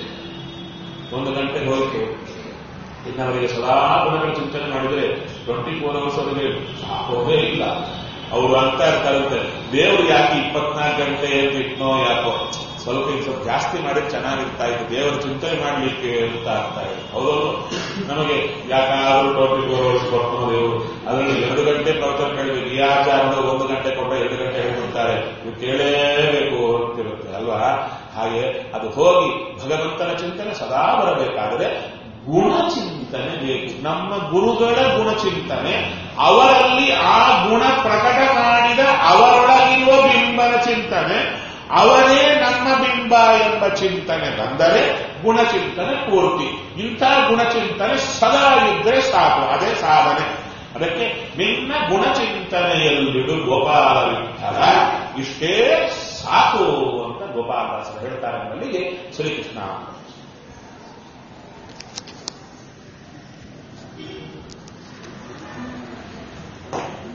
ಒಂದು ಗಂಟೆ ಹೋಯಿತು ಇನ್ನು ಅವರಿಗೆ ಸದಾ ಗುಣಗಳ ಚಿಂತನೆ ಮಾಡಿದರೆ ಟ್ವೆಂಟಿ ಫೋರ್ ಅವರ್ಸ್ ಅವರಿಗೆ ಸಾಕೋದೇ ಇಲ್ಲ ಅವರು ಅಂತ ಇರ್ತಾರಂತೆ ದೇವರು ಯಾಕೆ ಇಪ್ಪತ್ನಾಲ್ಕು ಗಂಟೆ ಬಿಟ್ನೋ ಯಾಕೋ ಸ್ವಲ್ಪ ಈಗ ಸ್ವಲ್ಪ ಜಾಸ್ತಿ ಮಾಡಿದ್ರೆ ಚೆನ್ನಾಗಿರ್ತಾ ಇತ್ತು ದೇವರ ಚಿಂತನೆ ಮಾಡಲಿಕ್ಕೆ ಅಂತ ಆಗ್ತಾ ಇದೆ ಹೌದೌದು ನಮಗೆ ಯಾಕಾದ್ರೂ ಟ್ವೆಂಟಿ ಫೋರ್ ಅವರ್ಸ್ ಕೊಡ್ತಾನೋ ದೇವರು ಅದರಲ್ಲಿ ಎರಡು ಗಂಟೆ ಪ್ರವಚನ ಕೇಳಬೇಕು ಈ ಆಚಾರದ ಒಂದು ಗಂಟೆ ಕೊಟ್ಟ ಎರಡು ಗಂಟೆ ಹೇಳ್ಬಿಡ್ತಾರೆ ಇದು ಕೇಳಲೇಬೇಕು ಅಂತಿರುತ್ತೆ ಅಲ್ವಾ ಹಾಗೆ ಅದು ಹೋಗಿ ಭಗವಂತನ ಚಿಂತನೆ ಸದಾ ಬರಬೇಕಾದರೆ ಗುಣಚಿಂತನೆ ಬೇಕು ನಮ್ಮ ಗುರುಗಳ ಗುಣಚಿಂತನೆ ಅವರಲ್ಲಿ ಆ ಗುಣ ಪ್ರಕಟ ಮಾಡಿದ ಅವರೊಳಗಿರುವ ಬಿಂಬನ ಚಿಂತನೆ ಅವರೇ ನಮ್ಮ ಬಿಂಬ ಎಂಬ ಚಿಂತನೆ ಬಂದರೆ ಗುಣಚಿಂತನೆ ಪೂರ್ತಿ ಇಂಥ ಗುಣಚಿಂತನೆ ಸದಾ ಇದ್ರೆ ಸಾಕು ಅದೇ ಸಾಧನೆ ಅದಕ್ಕೆ ನಿನ್ನ ಗುಣಚಿಂತನೆಯಲ್ಲಿಡು ಗೋಪಾಲ ವಿಠಲ ಇಷ್ಟೇ ಸಾಕು ಅಂತ ಗೋಪಾಲದಾಸರು ಹೇಳ್ತಾರೆ ನಮ್ಮಲ್ಲಿಗೆ ಶ್ರೀಕೃಷ್ಣ